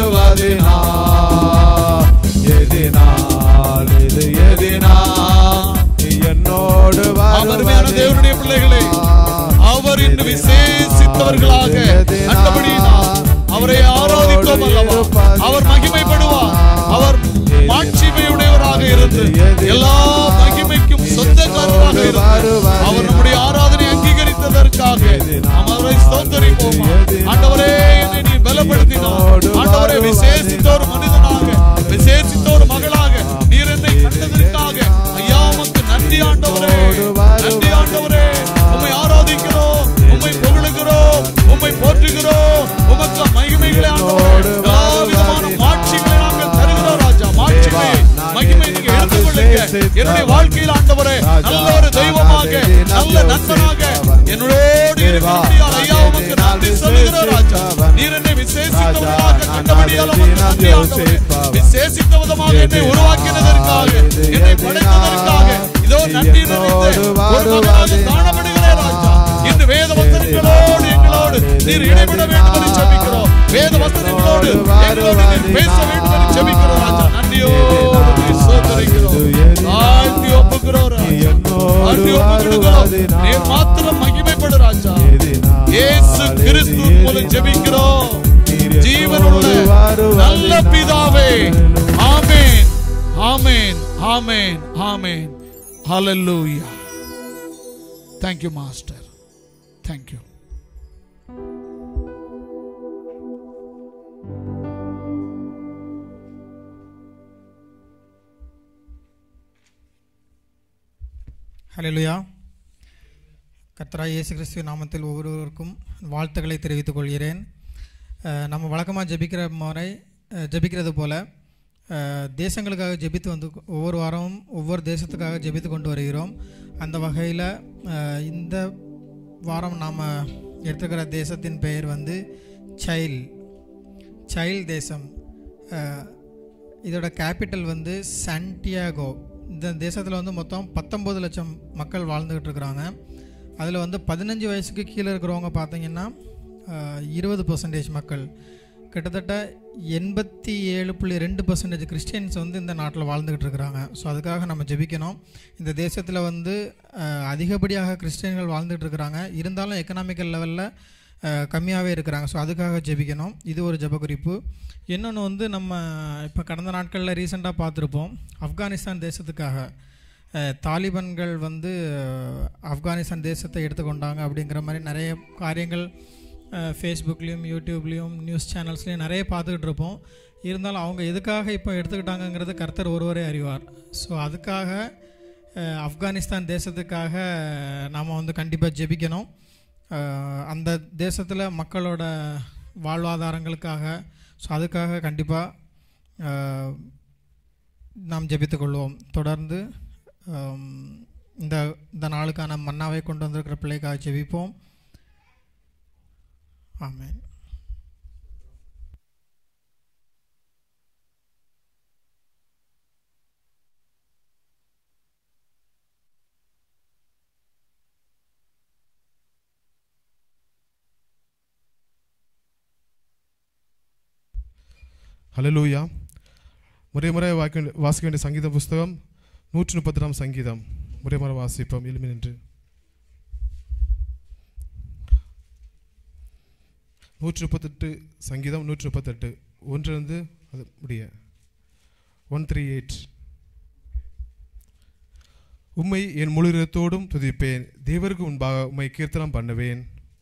வருவதினால் எதினால் இது எதினால் நீ என்னோடு அருமையான தேவனுடைய பிள்ளைகளே, அவர் இன்று விசேஷித்தவர்களாக கண்டபடியினால் அவரை ஆராதித்தோம் அல்லவா அவர் மகிமைப்படுவார் அவர் மாட்சிமையுடையவராக இருந்து எல்லா மகிமைக்கும் சொந்தக்காரராக இருந்து அவர் நம்முடைய ஆராதனை அங்கீகரித்ததற்காக நாம் அவரை ஸ்தோத்தரிப்போமா ஆண்டவரே என்னை நீ பலப்படுத்தினார் ஆண்டவரே விசேஷித்த ஒரு மனிதனாக விசேஷித்த ஒரு மகளாக நீர் என்னை கண்டதற்காக ஐயா உமக்கு நன்றி ஆண்டவரே நன்றி ஆண்டவரே உம்மை ஆராதிக்கிறோம் உம்மை புகழுகிறோம் உம்மை போற்றுகிறோம் உமக்கு மகிமைகளை ஆண்டவரே எல்லா விதமான மாட்சிகளை நாங்கள் தருகிறோம் ராஜா மாட்சிமை மகிமை நீங்க எடுத்துக்கொள்ளுங்க என்னுடைய வாழ்க்கையில் ஆண்டவரே நல்ல ஒரு தெய்வமாக நல்ல நண்பனாக என்னோடு இருக்கிறபடியால் ஐயா உமக்கு நன்றி சொல்லுகிறோம் ராஜா நீர் என்னை விசேஷித்தவர்களாக கண்டபடியால் உமக்கு நன்றி ஆண்டவரே விசேஷித்த விதமாக என்னை உருவாக்கினதற்காக என்னை படைத்ததற்காக இதோ நன்றி நிறைந்த ஒரு மகனாக காணப்படுகிறேன் ராஜா இன்று வேத வசனங்களோடு எங்களோடு நீர் இடைவிட வேண்டும் என்று ஜெபிக்கிறோம் வேத வசனங்களோடு எங்களோடு நீர் பேச வேண்டும் என்று ஜெபிக்கிறோம் ராஜா நன்றியோடு நீர் சோதரிக்கிறோம் தாழ்த்தி ஒப்புகிறோம் ராஜா தாழ்த்தி ஒப்புகிறோம் நீர் மாத்திரம் மகிமைப்படு ராஜா இயேசு கிறிஸ்து மூலம் ஜெபிக்கிறோம் ஜீவனுள்ள நல்ல பிதாவே ஆமென் ஆமென் ஆமென் ஆமென் ஹalleluya thank you master thank you ஹalleluya கர்த்தராய் இயேசு கிறிஸ்துவின் நாமத்தில் ஒவ்வொருவருக்கும் வாழ்த்துக்களை தெரிவித்துக் கொள்கிறேன் அஹ், நம்ம வழக்கமாக ஜெபிக்கிற முறை அஹ், ஜெபிக்கிறது போல அஹ், தேசங்களுக்காக ஜெபித்து வந்து ஒவ்வொரு வாரமும் ஒவ்வொரு தேசத்துக்காக ஜெபித்து கொண்டு வருகிறோம் அந்த வகையில் இந்த வாரம் நாம் எடுத்துக்கிற தேசத்தின் பெயர் வந்து சைல் சைல் தேசம் அஹ், இதோட கேபிட்டல் வந்து சான்டியாகோ இந்த தேசத்தில் வந்து மொத்தம் பத்தொம்பது லட்சம் மக்கள் வாழ்ந்துக்கிட்டு இருக்கிறாங்க அதில் வந்து பதினஞ்சு வயசுக்கு கீழே இருக்கிறவங்க பார்த்தீங்கன்னா இருபது பர்சன்டேஜ் மக்கள் கிட்டத்தட்ட எண்பத்தி ஏழு புள்ளி ரெண்டு பர்சன்டேஜ் கிறிஸ்டியன்ஸ் வந்து இந்த நாட்டில் வாழ்ந்துக்கிட்டு இருக்கிறாங்க ஸோ அதுக்காக நம்ம ஜெபிக்கணும் இந்த தேசத்தில் வந்து அஹ், அதிகப்படியாக கிறிஸ்டியன்கள் வாழ்ந்துட்டு இருக்கிறாங்க இருந்தாலும் எக்கனாமிக்கல் லெவலில் கம்மியாகவே இருக்கிறாங்க ஸோ அதுக்காக ஜெபிக்கணும் இது ஒரு ஜெப குறிப்பு இன்னொன்று வந்து நம்ம இப்போ கடந்த நாட்களில் ரீசெண்டாக பார்த்துருப்போம் ஆப்கானிஸ்தான் தேசத்துக்காக அஹ், தாலிபான்கள் வந்து அஹ், ஆப்கானிஸ்தான் தேசத்தை எடுத்துக்கொண்டாங்க அப்படிங்கிற மாதிரி நிறைய காரியங்கள் ஃபேஸ்புக்லேயும் யூடியூப்லேயும் நியூஸ் சேனல்ஸ்லேயும் நிறைய பார்த்துக்கிட்டு இருப்போம் இருந்தாலும் அவங்க எதுக்காக இப்போ எடுத்துக்கிட்டாங்கங்கிறது கர்த்தர் ஒருவரே அறிவார் ஸோ அதுக்காக அஹ், ஆப்கானிஸ்தான் தேசத்துக்காக நாம் வந்து கண்டிப்பாக ஜெபிக்கணும் அஹ், அந்த தேசத்தில் மக்களோட வாழ்வாதாரங்களுக்காக ஸோ அதுக்காக கண்டிப்பாக நாம் ஜெபித்துக் கொள்வோம் தொடர்ந்து ஆம், இந்த இந்த நாளுக்கான மன்னாவை கொண்டு வந்திருக்கிற பிள்ளைக்காக ஜெபிப்போம் ஆமென் ஹலலூயா முறை முறை வாக்க வேண்டிய- வாசிக்க வேண்டிய சங்கீத புஸ்தகம் நூற்றி முப்பத்தி சங்கீதம் முறை முறை வாசிப்போம் எளிமை நின்று நூற்றி முப்பத்தெட்டு சங்கீதம் நூற்றி முப்பத்தெட்டு ஒன்றிலிருந்து அது முடிய ஒன் த்ரீ எயிட் உம்மை என் முழு இதயத்தோடும் துதிப்பேன் தேவருக்கு முன்பாக உம்மை கீர்த்தனம் பண்ணுவேன்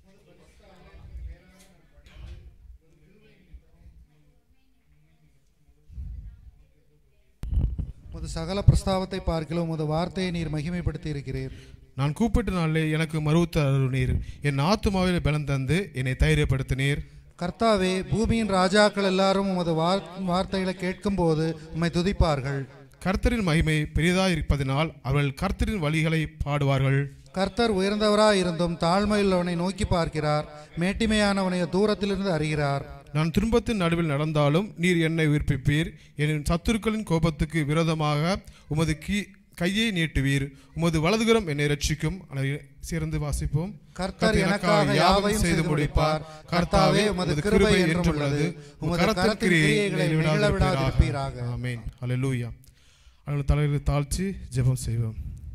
உமது சகல பிரஸ்தாவத்தை பார்க்கலாம் உமது வார்த்தையை நீர் மகிமைப்படுத்தி இருக்கிறீர் நான் கூப்பிட்ட நாளிலே எனக்கு மறுத்த அருணீர் என் ஆத்துமாவில் பலம் தந்து என்னை தைரியப்படுத்தினீர் கர்த்தாவே பூமியின் ராஜாக்கள் எல்லாரும் உமது வார் வார்த்தைகளை கேட்கும்போது உம்மை துதிப்பார்கள் கர்த்தரின் மகிமை பெரிதாய் இருப்பதினால் அவர்கள் கர்த்தரின் வழிகளை பாடுவார்கள் கர்த்தர் உயர்ந்தவராய் இருந்தும் தாழ்மையுள்ளவனை நோக்கி பார்க்கிறார் மேட்டிமையானவனை தூரத்திலிருந்து அறிகிறார் நான் துன்பத்தின் நடுவில் நடந்தாலும் நீர் என்னை உயிர்ப்பிப்பீர் என் சத்துருக்களின் கோபத்துக்கு விரோதமாக உமது கீ கையை நீட்டுவீர் உமது வலதுகரம் என்னை ரட்சிக்கும் அதை சேர்ந்து வாசிப்போம் கர்த்தர் எனக்காக யாவையும் செய்து முடிப்பார் கர்த்தாவே உமது கிருபை என்றுள்ளது உமது கரத்தின் கிரியைகளை நிகழ விடாதிருப்பீராக ஆமென் ஹalleluya அவர்கள் தலையில் தாழ்த்தி ஜெபம் செய்வோம்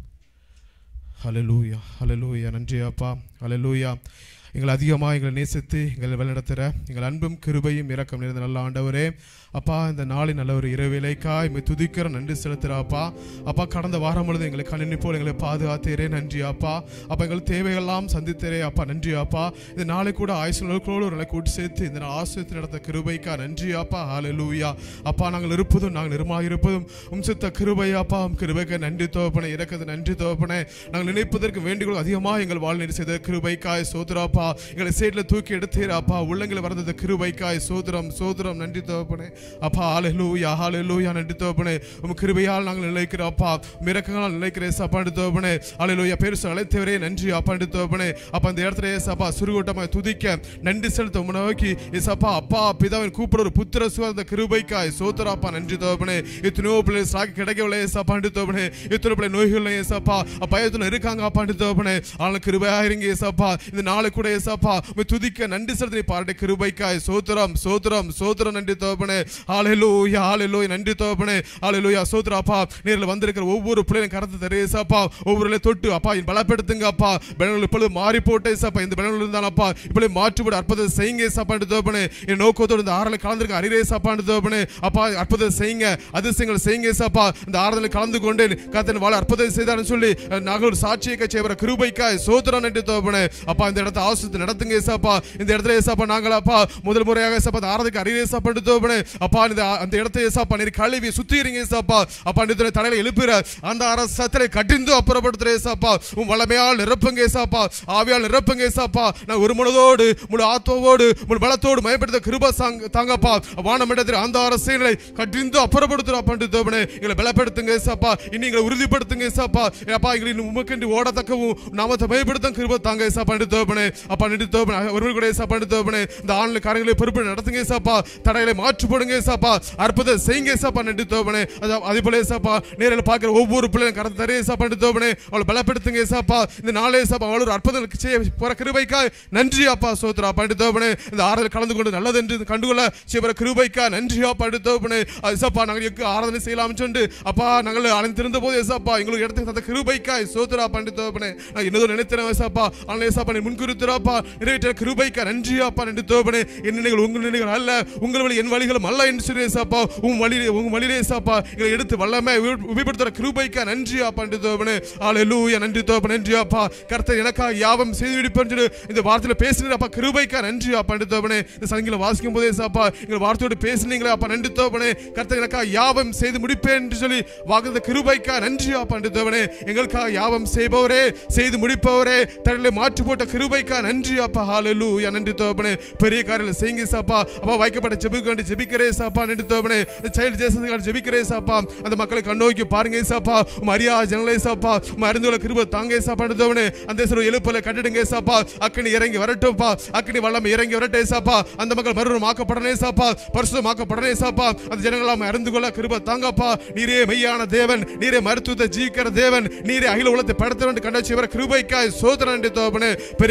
ஹalleluya ஹalleluya நன்றி அப்பா ஹalleluya எங்களை அதிகமாக எங்களை நேசித்து எங்களை வழிநடத்துகிற எங்கள் அன்பும் கிருபையும் இரக்கம் நிறைந்த நல்ல ஆண்டவரே அப்பா இந்த நாளின் நல்ல ஒரு இரவிலைக்கா இம்மை துதிக்கிற நன்றி செலுத்துகிறப்பா அப்பா கடந்த வாரம் முழுது எங்களை கணினி போல் எங்களை பாதுகாத்தீரே நன்றி அப்பா அப்பா எங்கள் தேவைகள்லாம் சந்தித்தரே அப்பா நன்றி அப்பா இந்த நாளை கூட ஆயுசுகளோடு ஒரு கூட்டி சேர்த்து இந்த நாள் ஆசிரியத்து நடத்த கிருபைக்கா நன்றி அப்பா ஹalleluya அப்பா நாங்கள் இருப்பதும் நாங்கள் நிர்மாக இருப்பதும் உம் சித்த கிருபை அப்பா உம் கிருபைக்கு நன்றி தோப்பனே இறக்கது நன்றி தோப்பனே நாங்கள் நினைப்பதற்கு வேண்டுகோள் அதிகமாக எங்கள் வாழ்நிலை செய்த கிருபைக்காய் சோதராப்பா எங்களை சேட்டில் தூக்கி எடுத்தீராப்பா உள்ளங்களை வரந்த கிருபைக்காய் சோதரம் சோதரம் நன்றி தோப்பனே அப்பா ஹalleluya ஹalleluya நன்றி தோப்பனே உம் கிருபையால் நாங்கள் நிலைக்கிறோம் அப்பா மிரக்கங்களால் நிலைக்கிறே சாப்பாடு தோப்பனே ஹalleluya பெருசு அழைத்தவரே நன்றி அப்பாண்டு தோப்பனே அப்பா இந்த இடத்துல ஏசப்பா சுருகூட்டமாக துதிக்க நன்றி செலுத்த உம்மை நோக்கி ஏசப்பா அப்பா பிதாவின் கூப்பிட ஒரு புத்திர சுவார்ந்த கிருபைக்காய் சோதராப்பா நன்றி தோப்பனே எத்தனையோ பிள்ளை சாக்கி கிடைக்கவில்லை ஏசாப்பாண்டு தோப்பனே எத்தனை பிள்ளை நோய்கள் ஏசப்பா பயத்துல இருக்காங்க அப்பாண்டு தோப்பனே ஆனால் கிருபையா இருங்க ஏசப்பா இந்த நாளை கூட ஏசப்பா உம்மை துதிக்க நன்றி செலுத்தி பாருடைய கிருபைக்காய் சோத்திரம் சோத்திரம் சோத்திரம் நன்றி தோப்பனே ஹalleluya ஹalleluya நன்றி தோப்பனே ஹalleluya சோத்திரப்பா நேரில் வந்திருக்கிற ஒவ்வொரு பிள்ளையும் கரத்தை தரேசப்பா ஒவ்வொரு தொட்டு அப்பா என் பலப்படுத்துங்க அப்பா பலன்கள் இப்பொழுது மாறி போட்டே சாப்பா இந்த பலன்கள் இருந்தானப்பா இப்பொழுது மாற்றுபடி அற்புதம் செய்யுங்க சாப்பாண்டு தோப்பனே என் நோக்கத்தோடு இந்த ஆறலை கலந்துருக்க அறிரே சாப்பாண்டு தோப்பனே அப்பா அற்புதம் செய்யுங்க அதிசயங்கள் செய்யுங்க சாப்பா இந்த ஆறுதலை கலந்து கொண்டு கத்தன் வாழ அற்புதம் செய்தான்னு சொல்லி நாங்கள் ஒரு சாட்சியை செய்வர கிருபைக்காய் சோதரம் நன்றி தோப்பனே அப்பா இந்த இடத்த ஆசித்து நடத்துங்க ஏசாப்பா இந்த இடத்துல ஏசாப்பா நாங்கள் அப்பா முதல் முறையாக ஏசாப்பா இந்த ஆறுதலுக்கு அறிவே சாப்பாடு தோப்பனே அப்பா இந்த அந்த இடத்தை ஏசாப்பா நீர் கழுவி சுத்திடுங்க ஏசாப்பா அப்பா இந்த தலையில எழுப்புற அந்த அரசத்திலே கட்டிந்து அப்புறப்படுத்துற ஏசாப்பா உன் வளமையால் நிரப்புங்க ஏசாப்பா ஆவியால் நிரப்புங்க ஏசாப்பா நான் ஒரு மனதோடு முழு ஆத்மாவோடு முழு பலத்தோடு மயப்படுத்த கிருப சாங்க தாங்கப்பா வானமிடத்தில் அந்த அரசியலை கட்டிந்து அப்புறப்படுத்துற அப்பாண்டு தோப்பனே எங்களை பலப்படுத்துங்க ஏசாப்பா இன்னும் எங்களை உறுதிப்படுத்துங்க ஏசாப்பா அப்பா எங்களை இன்னும் உமக்கென்று ஓடத்தக்கவும் நாமத்தை பயப்படுத்தும் கிருப தாங்க ஏசாப்பாண்டு தோப்பனே அப்பா நின்று தோப்பனே ஒருவர் கூட ஏசாப்பாண்டு தோப்பனே இந்த ஆன்லைன் காரியங்களை பொறுப்பு நடத்துங்க ஏசாப்பா தடைகளை மாற்றி போடுங்க ஏசாப்பா அற்புதம் செய்யுங்க ஏசாப்பா நன்றி தோப்பனே அது- அதே போல ஏசாப்பா நேரில் பார்க்குற ஒவ்வொரு பிள்ளையும் கரத்தை தரே ஏசாப்பா நன்றி தோப்பனே அவளை பலப்படுத்துங்க ஏசாப்பா இந்த நாளே ஏசாப்பா அவளோட அற்புதம் செய்ய போற கிருபைக்காய் நன்றி அப்பா சோத்ரா பாண்டு தோப்பனே இந்த ஆறுதல் கலந்து கொண்டு நல்லது என்று கண்டுகொள்ள செய்வர கிருபைக்கா நன்றி அப்பா தோப்பனே ஏசாப்பா நாங்கள் எக்கு ஆராதனை செய்யலாம் சொண்டு அப்பா நாங்கள் அணைந்திருந்த போது ஏசாப்பா எங்களுக்கு இடத்துக்கு தந்த கிருபைக்காய் சோத்ரா பாண்டு தோப்பனே நான் என்னதோ நினைத்தேன் ஏசாப்பா ஆனால் ஏசாப்பா நீ முன்குறித்துறாப்பா நிறைவேற்ற கிருபைக்கா நன்றி அப்பா நன்றி தோப்பனே என் நினைகள் உங்கள் நினைகள் அல்ல உங்கள் வழி என் வழிகளும் அல்ல என்று சொல்லி ஏசாப்பா உன் வழி உங்க வழியிலே ஏசாப்பா எங்களை எடுத்து வல்லமே உபயோகப்படுத்துற கிருபைக்கா நன்றி அப்பா நன்றி தோப்பனே ஆளூயா நன்றி தோப்ப நன்றி அப்பா கர்த்தர் எனக்காக யாவும் செய்து விடுப்பேன் சொல்லி இந்த வார்த்தையில பேசுனீங்க அப்பா கிருபைக்கா நன்றி அப்பா நன்றி தோப்பனே இந்த சங்கில வாசிக்கும் போதே ஏசாப்பா எங்கள் வார்த்தையோடு பேசுனீங்களே அப்பா நன்றி தோப்பனே கர்த்தர் எனக்காக யாவும் செய்து முடிப்பேன் என்று சொல்லி வாக்குத்த கிருபைக்கா நன்றி அப்பா நன்றி தோப்பனே எங்களுக்காக யாவும் செய்பவரே செய்து முடிப்பவரே தடலை மாற்றி போட்ட கிருபைக்கா நன்றி அப்பா ஹalleluya நன்றி தோப்பனே பெரிய காரியங்களை செய்யுங்க சாப்பா அப்பா வைக்கப்பட்ட ஜெபிக்க வேண்டி ஜெபிக்கிறே சாப்பா நன்றி தோப்பனே இந்த சைல்டு ஜேசனுக்காக ஜெபிக்கிறே சாப்பா அந்த மக்களை கண்ணோக்கி பாருங்க சாப்பா உம் அறியா ஜனங்களே சாப்பா உம் அறிந்துள்ள கிருப தாங்க சாப்பா நன்றி தோப்பனே அந்த தேசம் எழுப்பல கட்டிடுங்க சாப்பா அக்கினி இறங்கி வரட்டும்ப்பா அக்கினி வல்லமை இறங்கி வரட்டே சாப்பா அந்த மக்கள் மறுரூபமாக்கப்படனே சாப்பா பரிசுத்தமாக்கப்படனே சாப்பா அந்த ஜனங்களாம் அறிந்து கொள்ள கிருப தாங்கப்பா நீரே மெய்யான தேவன் நீரே மருத்துவத்தை ஜீவிக்கிற தேவன் நீரே அகில உலகத்தை படுத்த வேண்டும் கண்டாச்சி வர கிருபைக்காய் சோதனை நன்றி தோப்பனே பெரிய காலில்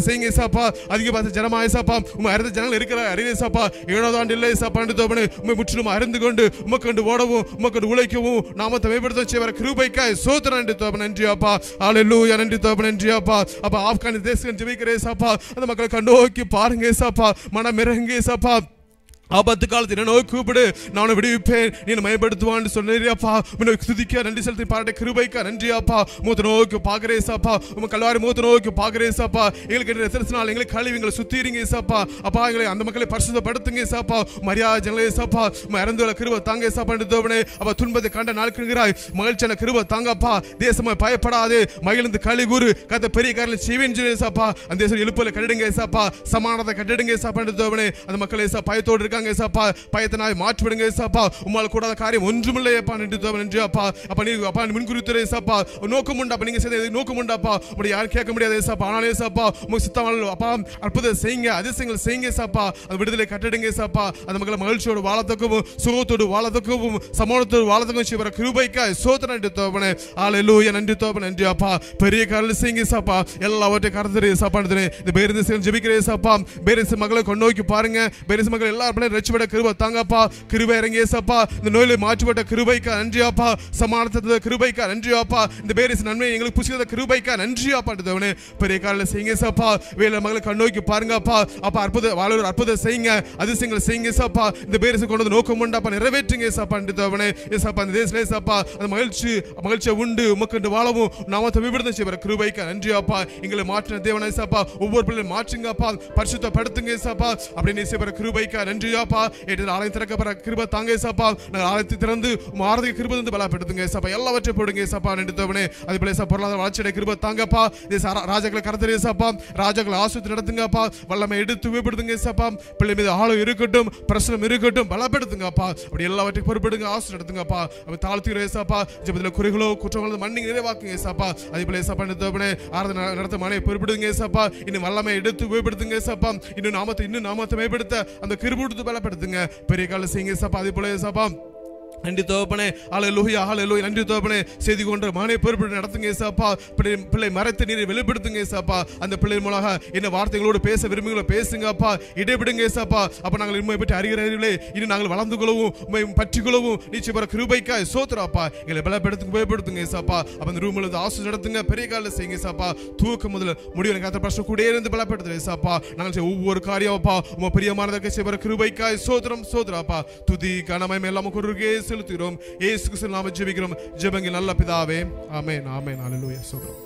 செய்யுங்க ஏசாப்பா அதிக பார்த்து ஜனமா ஏசாப்பா உண்மை அறிந்த ஜனங்கள் இருக்கிற அறிவே ஏசாப்பா ஏழாவது ஆண்டு இல்லை ஏசாப்பா என்று தோபனே உண்மை முற்றிலும் அறிந்து கொண்டு உமக்கு கண்டு ஓடவும் உமக்கு கண்டு உழைக்கவும் நாமத்தை மேம்படுத்த செய்வர கிருபைக்காய் சோத்திரம் நன்றி தோபன் நன்றி அப்பா ஹalleluya நன்றி தோபன் நன்றி அப்பா அப்பா ஆப்கானி தேசம் ஜெபிக்கிற ஏசாப்பா அந்த மக்களை கண்டோக்கி பாருங்க ஏசாப்பா மனம் இறங்க ஏசாப்பா ஆபத்து காலத்தில் என்ன நோய் கூப்பிடு நான் விடுவிப்பேன் நீ மேம்படுத்துவான்னு சொன்னேரியாப்பா உன்னை துதிக்க நன்றி செலுத்தி பாராட்ட கிருபைக்கா நன்றியாப்பா மூத்த நோய்க்கு பார்க்கிறே சாப்பா உங்க கல்வாரி மூத்த நோய்க்கு பார்க்கிறே சாப்பா எங்களுக்கு என்ன ரத்தத்தினால் எங்களுக்கு கழிவு எங்களை சுத்திடுங்க சாப்பா அப்பா எங்களை அந்த மக்களை பரிசுத்தப்படுத்துங்க சாப்பா மரியாதை ஜனங்களே சாப்பா உங்க இறந்துள்ள கிருப தாங்க சாப்பா என்று தோவனே அவ துன்பத்தை கண்ட நாட்கிறாய் மகிழ்ச்சியான கிருப தாங்கப்பா தேசமா பயப்படாது மகிழ்ந்து களி கூறு கத்த பெரிய காரில் செய்வேன் சாப்பா அந்த தேசம் எழுப்புல கட்டிடுங்க சாப்பா சமானத்தை கட்டிடுங்க சாப்பா என்று தோவனே அந்த மக்கள் ஏசா பயத்தோடு இருக்காங்க ஏசாப்பா பயத்தினாய் மாற்றிவிடுங்க ஏசாப்பா உம்மால் கூடாத காரியம் ஒன்றுமில்லையப்பா நன்றி தோவன் நன்றி அப்பா அப்பா நீ அப்பா முன்குறித்துறை ஏசாப்பா நோக்கம் உண்டா அப்ப நீங்க செய்த நோக்கம் உண்டாப்பா உடைய யாரும் கேட்க முடியாது ஏசாப்பா ஆனாலும் ஏசாப்பா உங்க சித்தமல் அப்பா அற்புதம் செய்யுங்க அதிசயங்கள் செய்யுங்க ஏசாப்பா அது விடுதலை கட்டிடுங்க ஏசாப்பா அந்த மக்களை மகிழ்ச்சியோடு வாழத்தக்கவும் சுகத்தோடு வாழத்தக்கவும் சமானத்தோடு வாழத்தக்கவும் சிவர கிருபைக்கா சோத்திர நன்றி தோவனே ஆலையிலூய நன்றி தோப்ப நன்றி அப்பா பெரிய காரில் செய்யுங்க ஏசாப்பா எல்லாவற்றையும் கருத்துரு ஏசாப்பா இந்த பேருந்து ஜெபிக்கிற ஏசாப்பா பேரசு மக்களை கொண்டு நோக்கி பாருங்க பேரசு மக்கள் எல்லாரும் ரட்சிப்பட கிருபை தாங்கப்பா கிருபை இறங்கி ஏசப்பா இந்த நோயில மாற்றுப்பட்ட கிருபைக்கா நன்றியாப்பா சமானத்தை கிருபைக்கா நன்றியாப்பா இந்த பேரசு நன்மை எங்களுக்கு புசிக்கிறத கிருபைக்கா நன்றியாப்பா தேவனே பெரிய காலில் செய்யுங்க ஏசப்பா வேலை மக்களை கண் நோக்கி பாருங்கப்பா அப்பா அற்புத வாழ்வர் அற்புதம் செய்யுங்க அதிசயங்களை செய்யுங்க ஏசப்பா இந்த பேரசு கொண்டு வந்து நோக்கம் உண்டாப்பா நிறைவேற்றுங்க ஏசப்பா தேவனே ஏசப்பா இந்த தேசத்துல ஏசப்பா அந்த மகிழ்ச்சி மகிழ்ச்சியை உண்டு உமக்கு வாழவும் நாமத்தை விபடுத்தம் செய்வார் கிருபைக்கா நன்றியாப்பா எங்களை மாற்றின தேவனை ஏசப்பா ஒவ்வொரு பிள்ளையும் மாற்றுங்கப்பா பரிசுத்தப்படுத்துங்க ஏசப்பா அப்படின்னு செய்வார் கிருபைக்கா நன்றியாப்பா ஏற்று ஆலயம் திறக்கப்பட கிருபை தாங்க ஏசப்பா நாங்கள் ஆலயத்தை திறந்து உம் ஆரதிக கிருபை வந்து பலப்படுத்துங்க ஏசப்பா எல்லாவற்றையும் போடுங்க ஏசப்பா நன்றி தேவனே அது போல ஏசப்பா பொருளாதார வளர்ச்சிയുടെ கிருபை தாங்கப்பா தேச ரா- ராஜாக்களை கருத்தர் ஏசப்பா ராஜாக்களை ஆசிரியர் நடத்துங்கப்பா வல்லமை எடுத்து உபயோகப்படுத்துங்க ஏசப்பா பிள்ளை மீது ஆளும் இருக்கட்டும் பிரச்சனை இருக்கட்டும் பலப்படுத்துங்கப்பா அப்படி எல்லாவற்றையும் பொறுப்படுங்க ஆசிரியர் நடத்துங்கப்பா அப்ப தாழ்த்துகிற ஏசப்பா ஜெபத்தில் குறைகளோ குற்றங்களோ மன்னிங்க நிறைவாக்குங்க ஏசப்பா அதே போல ஏசப்பா நன்றி தேவனே ஆராதனை நடத்த மனை பொறுப்படுங்க ஏசப்பா இன்னும் வல்லமை எடுத்து உபயோகப்படுத்துங்க ஏசப்பா இன்னும் நாமத்தை இன்னும் நாமத்தை மேம்படுத்த அந்த கிருபுடுத்து பலப்படுத்துங்க பெரிய கால செய்யுங்க ஏசப்பா அதே போல ஏசப்பா நன்றி தோப்பனே ஹalleluya ஹalleluya நன்றி தோப்பனே செய்தி கொண்ட மகனை பொறுப்பு நடத்துங்க ஏசாப்பா பிள்ளை பிள்ளை மறைத்து நீரை வெளிப்படுத்துங்க ஏசாப்பா அந்த பிள்ளை மூலமாக என்ன வார்த்தைகளோடு பேச விரும்புங்களோ பேசுங்க அப்பா இடைவிடுங்க ஏசாப்பா அப்ப நாங்கள் உண்மை பற்றி அறிகிற அறிவிலே இனி நாங்கள் வளர்ந்து கொள்ளவும் உண்மை பற்றி கொள்ளவும் நிச்சயம் வர கிருபைக்காய் சோத்திராப்பா எங்களை பலப்படுத்துங்க பயப்படுத்துங்க ஏசாப்பா அப்ப அந்த ரூம்ல இருந்து ஆசை நடத்துங்க பெரிய காலில் செய்யுங்க ஏசாப்பா தூக்கம் முதல்ல முடிவு கத்த பிரச்சனை கூட இருந்து பலப்படுத்துங்க ஏசாப்பா நாங்கள் செய்ய ஒவ்வொரு காரியப்பா உங்க பிரியமானதற்கு செய்வர கிருபைக்காய் சோத்திரம் சோதராப்பா துதி கனமை எல்லாம் குறுகே செலுத்துகிறோம் ஏசு கிறிஸ்து நாம ஜெபிக்கிறோம் ஜெபங்கள் நல்ல பிதாவே ஆமென் ஆமென் ஹalleluya சோதரம்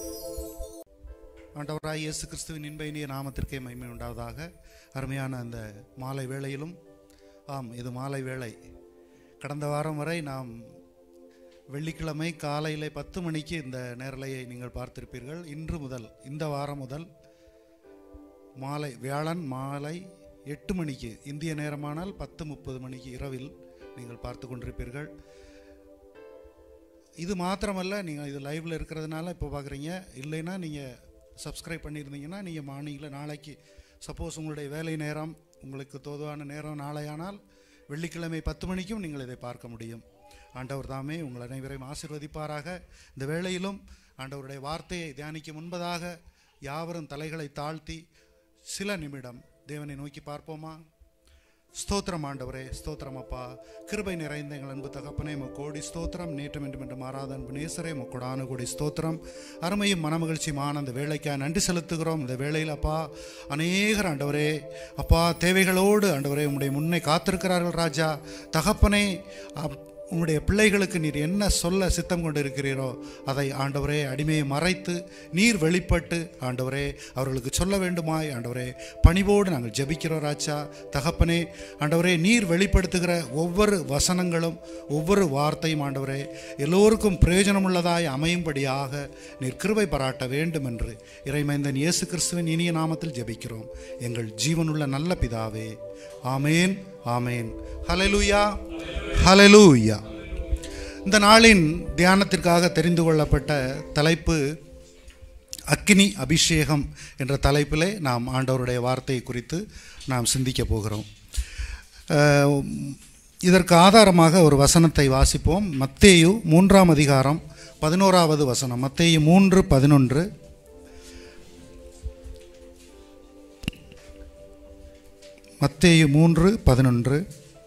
ஆண்டவராய் இயேசு கிறிஸ்துவின் இன்ப இனிய நாமத்திற்கே மகிமை உண்டாவதாக அருமையான அந்த மாலை வேளையிலும் ஆம் இது மாலை வேளை கடந்த வாரம் வரை நாம் வெள்ளிக்கிழமை காலையில் பத்து மணிக்கு இந்த நேரலையை நீங்கள் பார்த்திருப்பீர்கள் இன்று முதல் இந்த வாரம் முதல் மாலை வியாழன் மாலை எட்டு மணிக்கு இந்திய நேரமானால் பத்து முப்பது மணிக்கு இரவில் நீங்கள் பார்த்து கொண்டிருப்பீர்கள் இது மாத்திரமல்ல நீங்கள் இது லைவில் இருக்கிறதுனால இப்போ பார்க்குறீங்க இல்லைன்னா நீங்கள் சப்ஸ்கிரைப் பண்ணியிருந்தீங்கன்னா நீங்கள் மார்னிங்கில் நாளைக்கு சப்போஸ் உங்களுடைய வேலை நேரம் உங்களுக்கு தோதுவான நேரம் நாளையானால் வெள்ளிக்கிழமை பத்து மணிக்கும் நீங்கள் இதை பார்க்க முடியும் ஆண்டவர் தாமே உங்கள் அனைவரையும் ஆசீர்வதிப்பாராக இந்த வேளையிலும் ஆண்டவருடைய வார்த்தையை தியானிக்க முன்பதாக யாவரும் தலைகளை தாழ்த்தி சில நிமிடம் தேவனை நோக்கி பார்ப்போமா ஸ்தோத்திரம் ஆண்டவரே ஸ்தோத்திரம் அப்பா கிருபை நிறைந்த எங்கள் அன்பு தகப்பனே உமக்கு கோடி ஸ்தோத்திரம் நேற்றும் என்று என்று மாறாத அன்பு நேசரே முக்கொடான கோடி ஸ்தோத்திரம் அருமையும் மனமகிழ்ச்சியுமான அந்த வேலைக்காக நன்றி செலுத்துகிறோம் இந்த வேளையில் அப்பா அநேகர் ஆண்டவரே அப்பா தேவைகளோடு ஆண்டவரே உம்முடைய முன்னே காத்திருக்கிறார்கள் ராஜா தகப்பனே அப்- உம்முடைய பிள்ளைகளுக்கு நீர் என்ன சொல்ல சித்தம் கொண்டு இருக்கிறீரோ அதை ஆண்டவரே அடிமையை மறைத்து நீர் வெளிப்பட்டு ஆண்டவரே அவர்களுக்கு சொல்ல வேண்டுமாய் ஆண்டவரே பணிவோடு நாங்கள் ஜெபிக்கிறோம் ராஜா தகப்பனே ஆண்டவரே நீர் வெளிப்படுத்துகிற ஒவ்வொரு வசனங்களும் ஒவ்வொரு வார்த்தையும் ஆண்டவரே எல்லோருக்கும் பிரயோஜனமுள்ளதாய் அமையும்படியாக நீர் கிருபை பாராட்ட வேண்டும் என்று இறைமைந்தன் இயேசு கிறிஸ்துவின் இனிய நாமத்தில் ஜெபிக்கிறோம் எங்கள் ஜீவனுள்ள நல்ல பிதாவே ஆமேன் ஆமேன் ஹalleluya ஹalleluya இந்த நாளின் தியானத்திற்காக தெரிந்து கொள்ளப்பட்ட தலைப்பு அக்கினி அபிஷேகம் என்ற தலைப்பிலே நாம் ஆண்டவருடைய வார்த்தை குறித்து நாம் சிந்திக்க போகிறோம் அஹ், இதற்கு ஆதாரமாக ஒரு வசனத்தை வாசிப்போம் மத்தேயு மூன்றாம் அதிகாரம் பதினோராவது வசனம் மத்தேயு மூன்று பதினொன்று மத்தேயு மூன்று பதினொன்று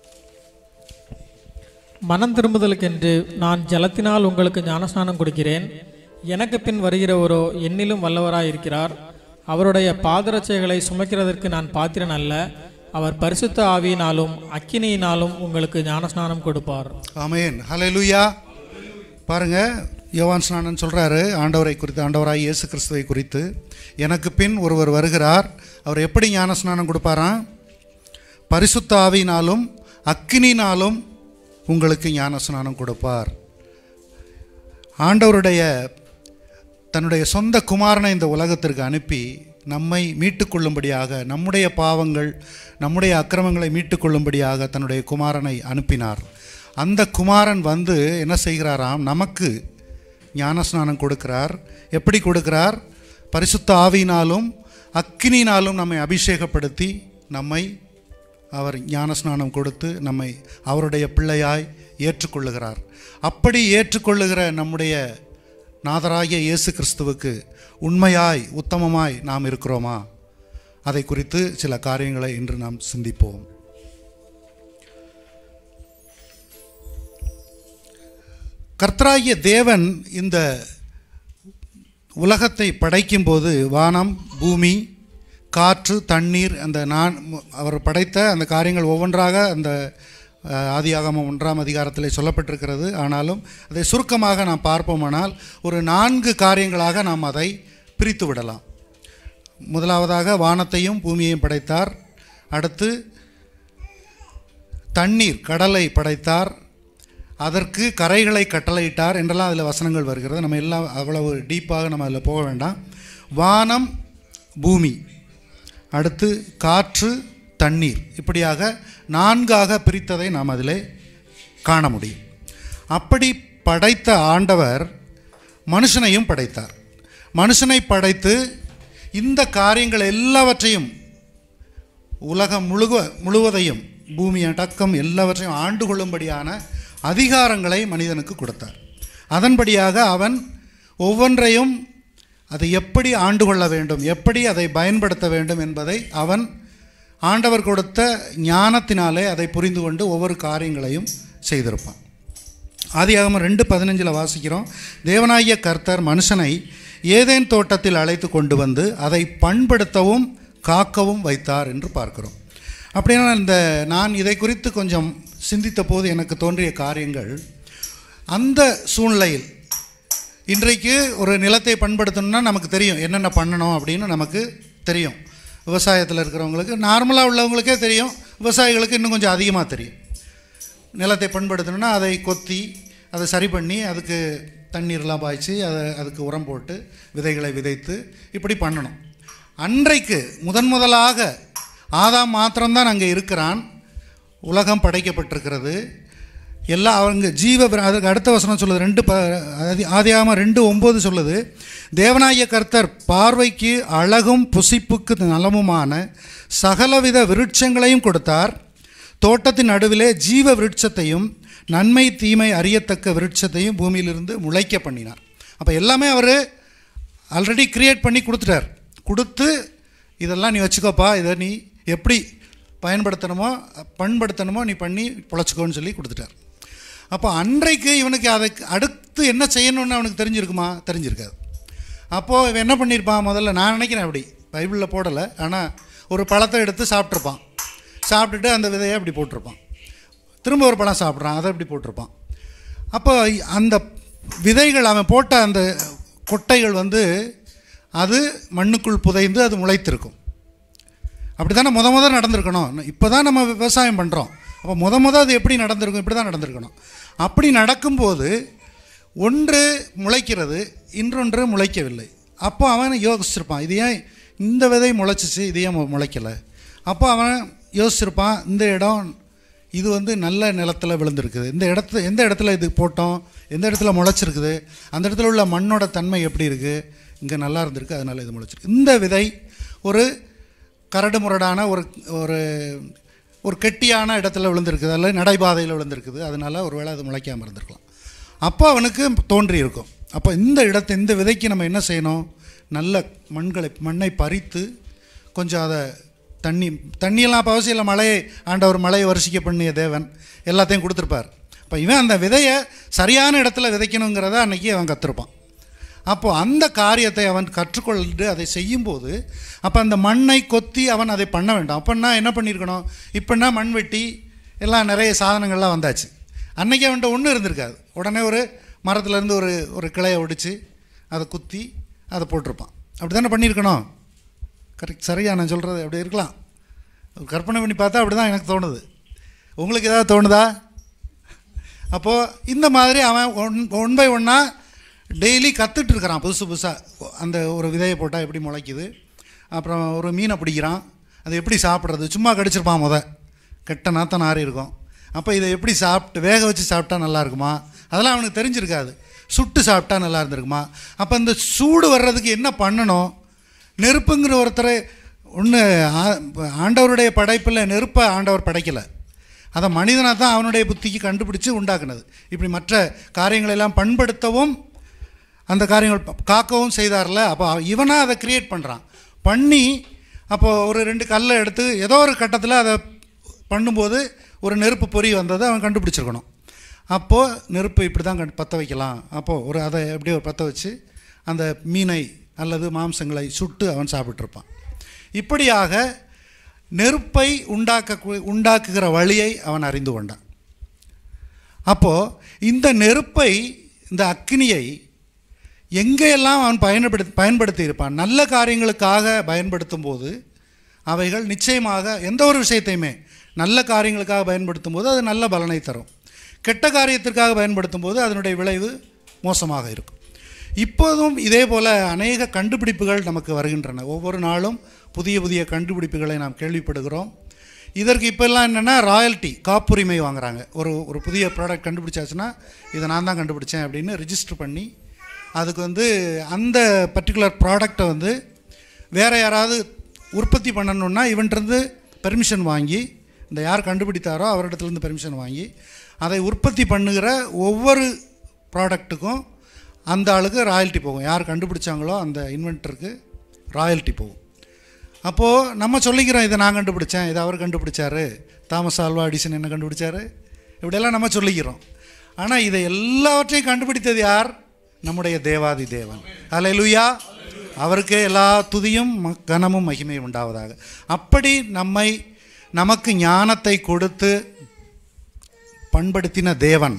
மனம் திரும்புதலுக்கென்று நான் ஜலத்தினால் உங்களுக்கு ஞானஸ்நானம் கொடுக்கிறேன் எனக்கு பின் வருகிறவரோ என்னிலும் வல்லவராயிருக்கிறார் அவருடைய பாதரட்சைகளை சுமக்கிறதற்கு நான் பாத்திரன் அல்ல அவர் பரிசுத்த ஆவியினாலும் அக்கினியினாலும் உங்களுக்கு ஞானஸ்நானம் கொடுப்பார் ஆமென் ஹalleluya பாருங்க யோவான் ஸ்நானன் சொல்றாரு ஆண்டவரை குறித்து ஆண்டவராய் இயேசு கிறிஸ்துவை குறித்து எனக்கு பின் ஒருவர் வருகிறார் அவர் எப்படி ஞான ஸ்நானம் கொடுப்பாராம் பரிசுத்த ஆவியினாலும் அக்கினினாலும் உங்களுக்கு ஞான ஸ்நானம் கொடுப்பார் ஆண்டவருடைய தன்னுடைய சொந்த குமாரனை இந்த உலகத்திற்கு அனுப்பி நம்மை மீட்டுக்கொள்ளும்படியாக நம்முடைய பாவங்கள் நம்முடைய அக்கிரமங்களை மீட்டுக்கொள்ளும்படியாக தன்னுடைய குமாரனை அனுப்பினார் அந்த குமாரன் வந்து என்ன செய்கிறாராம் நமக்கு ஞானஸ்நானம் கொடுக்கிறார் எப்படி கொடுக்கிறார் பரிசுத்த ஆவியினாலும் அக்கினினாலும் நம்மை அபிஷேகப்படுத்தி நம்மை அவர் ஞானஸ்நானம் கொடுத்து நம்மை அவருடைய பிள்ளையாய் ஏற்றுக்கொள்ளுகிறார் அப்படி ஏற்றுக்கொள்ளுகிற நம்முடைய நாதராகிய இயேசு கிறிஸ்துவுக்கு உண்மையாய் உத்தமமாய் நாம் இருக்கிறோமா அதை குறித்து சில காரியங்களை இன்று நாம் சிந்திப்போம் கர்த்தராகிய தேவன் இந்த உலகத்தை படைக்கும்போது வானம் பூமி காற்று தண்ணீர் அந்த நான் அவர் படைத்த அந்த காரியங்கள் ஒவ்வொன்றாக அந்த அஹ், ஆதியாகமம் ஒன்றாம் அதிகாரத்தில் சொல்லப்பட்டிருக்கிறது ஆனாலும் அதை சுருக்கமாக நாம் பார்ப்போமானால் ஒரு நான்கு காரியங்களாக நாம் அதை பிரித்து விடலாம் முதலாவதாக வானத்தையும் பூமியையும் படைத்தார் அடுத்து தண்ணீர் கடலை படைத்தார் அதற்கு கரைகளை கட்டளையிட்டார் என்றெல்லாம் அதில் வசனங்கள் வருகிறது நம்ம எல்லாம் அவ்வளவு டீப்பாக நம்ம அதில் போக வேண்டாம் வானம் பூமி அடுத்து காற்று தண்ணீர் இப்படியாக நான்காக பிரித்ததை நாம் அதிலே காண முடியும் அப்படி படைத்த ஆண்டவர் மனுஷனையும் படைத்தார் மனுஷனை படைத்து இந்த காரியங்கள் எல்லாவற்றையும் உலகம் முழுக முழுவதையும் பூமி அடக்கம் எல்லாவற்றையும் ஆண்டு கொள்ளும்படியான அதிகாரங்களை மனிதனுக்கு கொடுத்தார் அதன்படியாக அவன் ஒவ்வொன்றையும் அதை எப்படி ஆண்டு கொள்ள வேண்டும் எப்படி அதை பயன்படுத்த வேண்டும் என்பதை அவன் ஆண்டவர் கொடுத்த ஞானத்தினாலே அதை புரிந்து கொண்டு ஒவ்வொரு காரியங்களையும் செய்திருப்பான் ஆதியாகமம் ரெண்டு பதினஞ்சில் வாசிக்கிறோம் தேவனாகிய கர்த்தர் மனுஷனை ஏதேன் தோட்டத்தில் அழைத்து கொண்டு வந்து அதை பண்படுத்தவும் காக்கவும் வைத்தார் என்று பார்க்கிறோம் அப்படின்னா இந்த நான் இதை குறித்து கொஞ்சம் சிந்தித்த போது எனக்கு தோன்றிய காரியங்கள் அந்த சூழ்நிலையில் இன்றைக்கு ஒரு நிலத்தை பண்படுத்தணும்னா நமக்கு தெரியும் என்னென்ன பண்ணணும் அப்படின்னு நமக்கு தெரியும் விவசாயத்தில் இருக்கிறவங்களுக்கு நார்மலாக உள்ளவங்களுக்கே தெரியும் விவசாயிகளுக்கு இன்னும் கொஞ்சம் அதிகமாக தெரியும் நிலத்தை பண்படுத்தணும்னா அதை கொத்தி அதை சரி பண்ணி அதுக்கு தண்ணீர்லாம் பாய்ச்சி அதை அதுக்கு உரம் போட்டு விதைகளை விதைத்து இப்படி பண்ணணும் அன்றைக்கு முதன் முதலாக ஆதாம் மாத்திரம்தான் அங்கே இருக்கிறான் உலகம் படைக்கப்பட்டிருக்கிறது எல்லா அவங்க ஜீவ பிர- அதுக்கு அடுத்த வசனம் சொல்லுது ரெண்டு ப ஆதி ஆதியாகமம் ரெண்டு ஒம்பது சொல்லுது தேவனாய கர்த்தர் பார்வைக்கு அழகும் புசிப்புக்கு நலமுமான சகலவித விருட்சங்களையும் கொடுத்தார் தோட்டத்தின் நடுவிலே ஜீவ விருட்சத்தையும் நன்மை தீமை அறியத்தக்க விருட்சத்தையும் பூமியிலிருந்து முளைக்க பண்ணினார் அப்போ எல்லாமே அவர் ஆல்ரெடி கிரியேட் பண்ணி கொடுத்துட்டார் கொடுத்து இதெல்லாம் நீ வச்சுக்கோப்பா இதை நீ எப்படி பயன்படுத்தணுமோ பண்படுத்தணுமோ நீ பண்ணி பொழைச்சிக்கோன்னு சொல்லி கொடுத்துட்டார் அப்போ அன்றைக்கு இவனுக்கு அதுக்கு அடுத்து என்ன செய்யணும்னு அவனுக்கு தெரிஞ்சிருக்குமா தெரிஞ்சிருக்காது அப்போது இவன் என்ன பண்ணியிருப்பான் முதல்ல நான் நினைக்கிறேன் அப்படி பைபிளில் போடலை ஆனால் ஒரு பழத்தை எடுத்து சாப்பிட்ருப்பான் சாப்பிட்டுட்டு அந்த விதையை அப்படி போட்டிருப்பான் திரும்ப ஒரு பழம் சாப்பிட்றான் அதை இப்படி போட்டிருப்பான் அப்போ அந்த விதைகள் அவன் போட்ட அந்த கொட்டைகள் வந்து அது மண்ணுக்குள் புதைந்து அது முளைத்திருக்கும் அப்படி தானே முத முத நடந்திருக்கணும் இப்போ தான் நம்ம விவசாயம் பண்ணுறோம் அப்போ முத முத அது எப்படி நடந்திருக்கும் இப்படி தான் நடந்திருக்கணும் அப்படி நடக்கும்போது ஒன்று முளைக்கிறது இன்னொன்று முளைக்கவில்லை அப்போ அவன் யோசிச்சிருப்பான் இது ஏன் இந்த விதை முளைச்சிச்சு இது ஏன் மு- முளைக்கலை அப்போ அவன் யோசிச்சிருப்பான் இந்த இடம் இது வந்து நல்ல நிலத்தில் விழுந்திருக்குது இந்த இடத்துல எந்த இடத்துல இது போட்டோம் எந்த இடத்துல முளைச்சிருக்குது அந்த இடத்துல உள்ள மண்ணோட தன்மை எப்படி இருக்குது இங்கே நல்லா இருந்திருக்கு அதனால் இது முளைச்சிருக்கு இந்த விதை ஒரு கரடு முரடான ஒரு ஒரு ஒரு கெட்டியான இடத்துல விழுந்திருக்குது அல்ல நடைபாதையில் விழுந்திருக்குது அதனால ஒருவேளை அது முளைக்காமல் இருந்திருக்கலாம் அப்போ அவனுக்கு தோன்றி இருக்கும் அப்போ இந்த இடத்தை இந்த விதைக்கு நம்ம என்ன செய்யணும் நல்ல மண்களை மண்ணை பறித்து கொஞ்சம் அதை தண்ணி தண்ணியெல்லாம் அப்போ அவசியம் இல்லை மழையை ஆண்டவர் மழையை வருஷிக்க பண்ணிய தேவன் எல்லாத்தையும் கொடுத்துருப்பார் இப்போ இவன் அந்த விதையை சரியான இடத்துல விதைக்கணுங்கிறத அன்னைக்கு அவன் கற்றுருப்பான் அப்போது அந்த காரியத்தை அவன் கற்றுக்கொண்டு அதை செய்யும்போது அப்போ அந்த மண்ணை கொத்தி அவன் அதை பண்ண வேண்டாம் அப்போன்னா என்ன பண்ணியிருக்கணும் இப்போன்னா மண் வெட்டி எல்லாம் நிறைய சாதனங்கள்லாம் வந்தாச்சு அன்னைக்கு அவன்கிட்ட ஒன்றும் இருந்திருக்காது உடனே ஒரு மரத்துலேருந்து ஒரு ஒரு கிளையை ஒடிச்சு அதை குத்தி அதை போட்டிருப்பான் அப்படி தானே பண்ணியிருக்கணும் கரெக்ட் சரியா நான் சொல்கிறது அப்படி இருக்கலாம் கற்பனை பண்ணி பார்த்தா அப்படி தான் எனக்கு தோணுது உங்களுக்கு ஏதாவது தோணுதா அப்போது இந்த மாதிரி அவன் ஒன் ஒன் பை ஒன்னாக டெய்லி கற்றுட்டு இருக்கிறான் புதுசு புதுசாக அந்த ஒரு விதையை போட்டால் எப்படி முளைக்குது அப்புறம் ஒரு மீனை பிடிக்கிறான் அதை எப்படி சாப்பிட்றது சும்மா கடிச்சிருப்பான் முத கெட்ட நாத்தம் நாரி இருக்கும் அப்போ இதை எப்படி சாப்பிட்டு வேக வச்சு சாப்பிட்டா நல்லா இருக்குமா அதெல்லாம் அவனுக்கு தெரிஞ்சிருக்காது சுட்டு சாப்பிட்டா நல்லா இருந்திருக்குமா அப்போ இந்த சூடு வர்றதுக்கு என்ன பண்ணணும் நெருப்புங்கிற ஒருத்தரை ஒன்று ஆண்டவருடைய படைப்பில் நெருப்பை ஆண்டவர் படைக்கலை அதை மனிதனாக தான் அவனுடைய புத்திக்கு கண்டுபிடிச்சு உண்டாக்குனது இப்படி மற்ற காரியங்களை எல்லாம் பண்படுத்தவும் அந்த காரியங்கள் ப- காக்கவும் செய்தார்ல அப்போ இவனாக அதை கிரியேட் பண்ணுறான் பண்ணி அப்போ ஒரு ரெண்டு கல்லை எடுத்து ஏதோ ஒரு கட்டத்தில் அதை பண்ணும்போது ஒரு நெருப்பு பொறி வந்ததை அவன் கண்டுபிடிச்சிருக்கணும் அப்போது நெருப்பு இப்படி தான் கண்டு பற்ற வைக்கலாம் அப்போது ஒரு அதை எப்படி ஒரு பற்ற வச்சு அந்த மீனை அல்லது மாംസங்களை சுட்டு அவன் சாப்பிட்ருப்பான் இப்படியாக நெருப்பை உண்டாக்க உண்டாக்குகிற வழியை அவன் அறிந்து கொண்டான் அப்போது இந்த நெருப்பை இந்த அக்னியை எங்கெல்லாம் அவன் பயன்படுத்தி பயன்படுத்தி இருப்பான் நல்ல காரியங்களுக்காக பயன்படுத்தும் போது அவைகள் நிச்சயமாக எந்த ஒரு விஷயத்தையுமே நல்ல காரியங்களுக்காக பயன்படுத்தும் போது அது நல்ல பலனை தரும் கெட்ட காரியத்திற்காக பயன்படுத்தும் போது அதனுடைய விளைவு மோசமாக இருக்கும் இப்போதும் இதே போல் அநேக கண்டுபிடிப்புகள் நமக்கு வருகின்றன ஒவ்வொரு நாளும் புதிய புதிய கண்டுபிடிப்புகளை நாம் கேள்விப்படுகிறோம் இதற்கு இப்போல்லாம் என்னென்னா ராயல்ட்டி காப்புரிமை வாங்குறாங்க ஒரு ஒரு புதிய ப்ராடக்ட் கண்டுபிடிச்சாச்சுன்னா இதை நான் தான் கண்டுபிடிச்சேன் அப்படின்னு ரிஜிஸ்டர் பண்ணி அதுக்கு வந்து அந்த பர்டிகுலர் ப்ராடக்டை வந்து வேறு யாராவது உற்பத்தி பண்ணணுன்னா இவன்ட்டிருந்து பெர்மிஷன் வாங்கி இந்த யார் கண்டுபிடித்தாரோ அவரிடத்துலேருந்து பெர்மிஷன் வாங்கி அதை உற்பத்தி பண்ணுகிற ஒவ்வொரு ப்ராடக்ட்டுக்கும் அந்த ஆளுக்கு ராயல்ட்டி போகும் யார் கண்டுபிடிச்சாங்களோ அந்த இன்வென்டருக்கு ராயல்ட்டி போகும் அப்போது நம்ம சொல்லிக்கிறோம் இதை நான் கண்டுபிடிச்சேன் இதை அவர் கண்டுபிடிச்சாரு தாமஸ் ஆல்வா அடிசன் என்ன கண்டுபிடிச்சாரு இப்படியெல்லாம் நம்ம சொல்லிக்கிறோம் ஆனால் இதை எல்லாவற்றையும் கண்டுபிடித்தது யார் நம்முடைய தேவாதி தேவன் அல்லேலூயா அவருக்கே எல்லா துதியும் ம- கனமும் மகிமையும் உண்டாவதாக அப்படி நம்மை நமக்கு ஞானத்தை கொடுத்து பண்படுத்தின தேவன்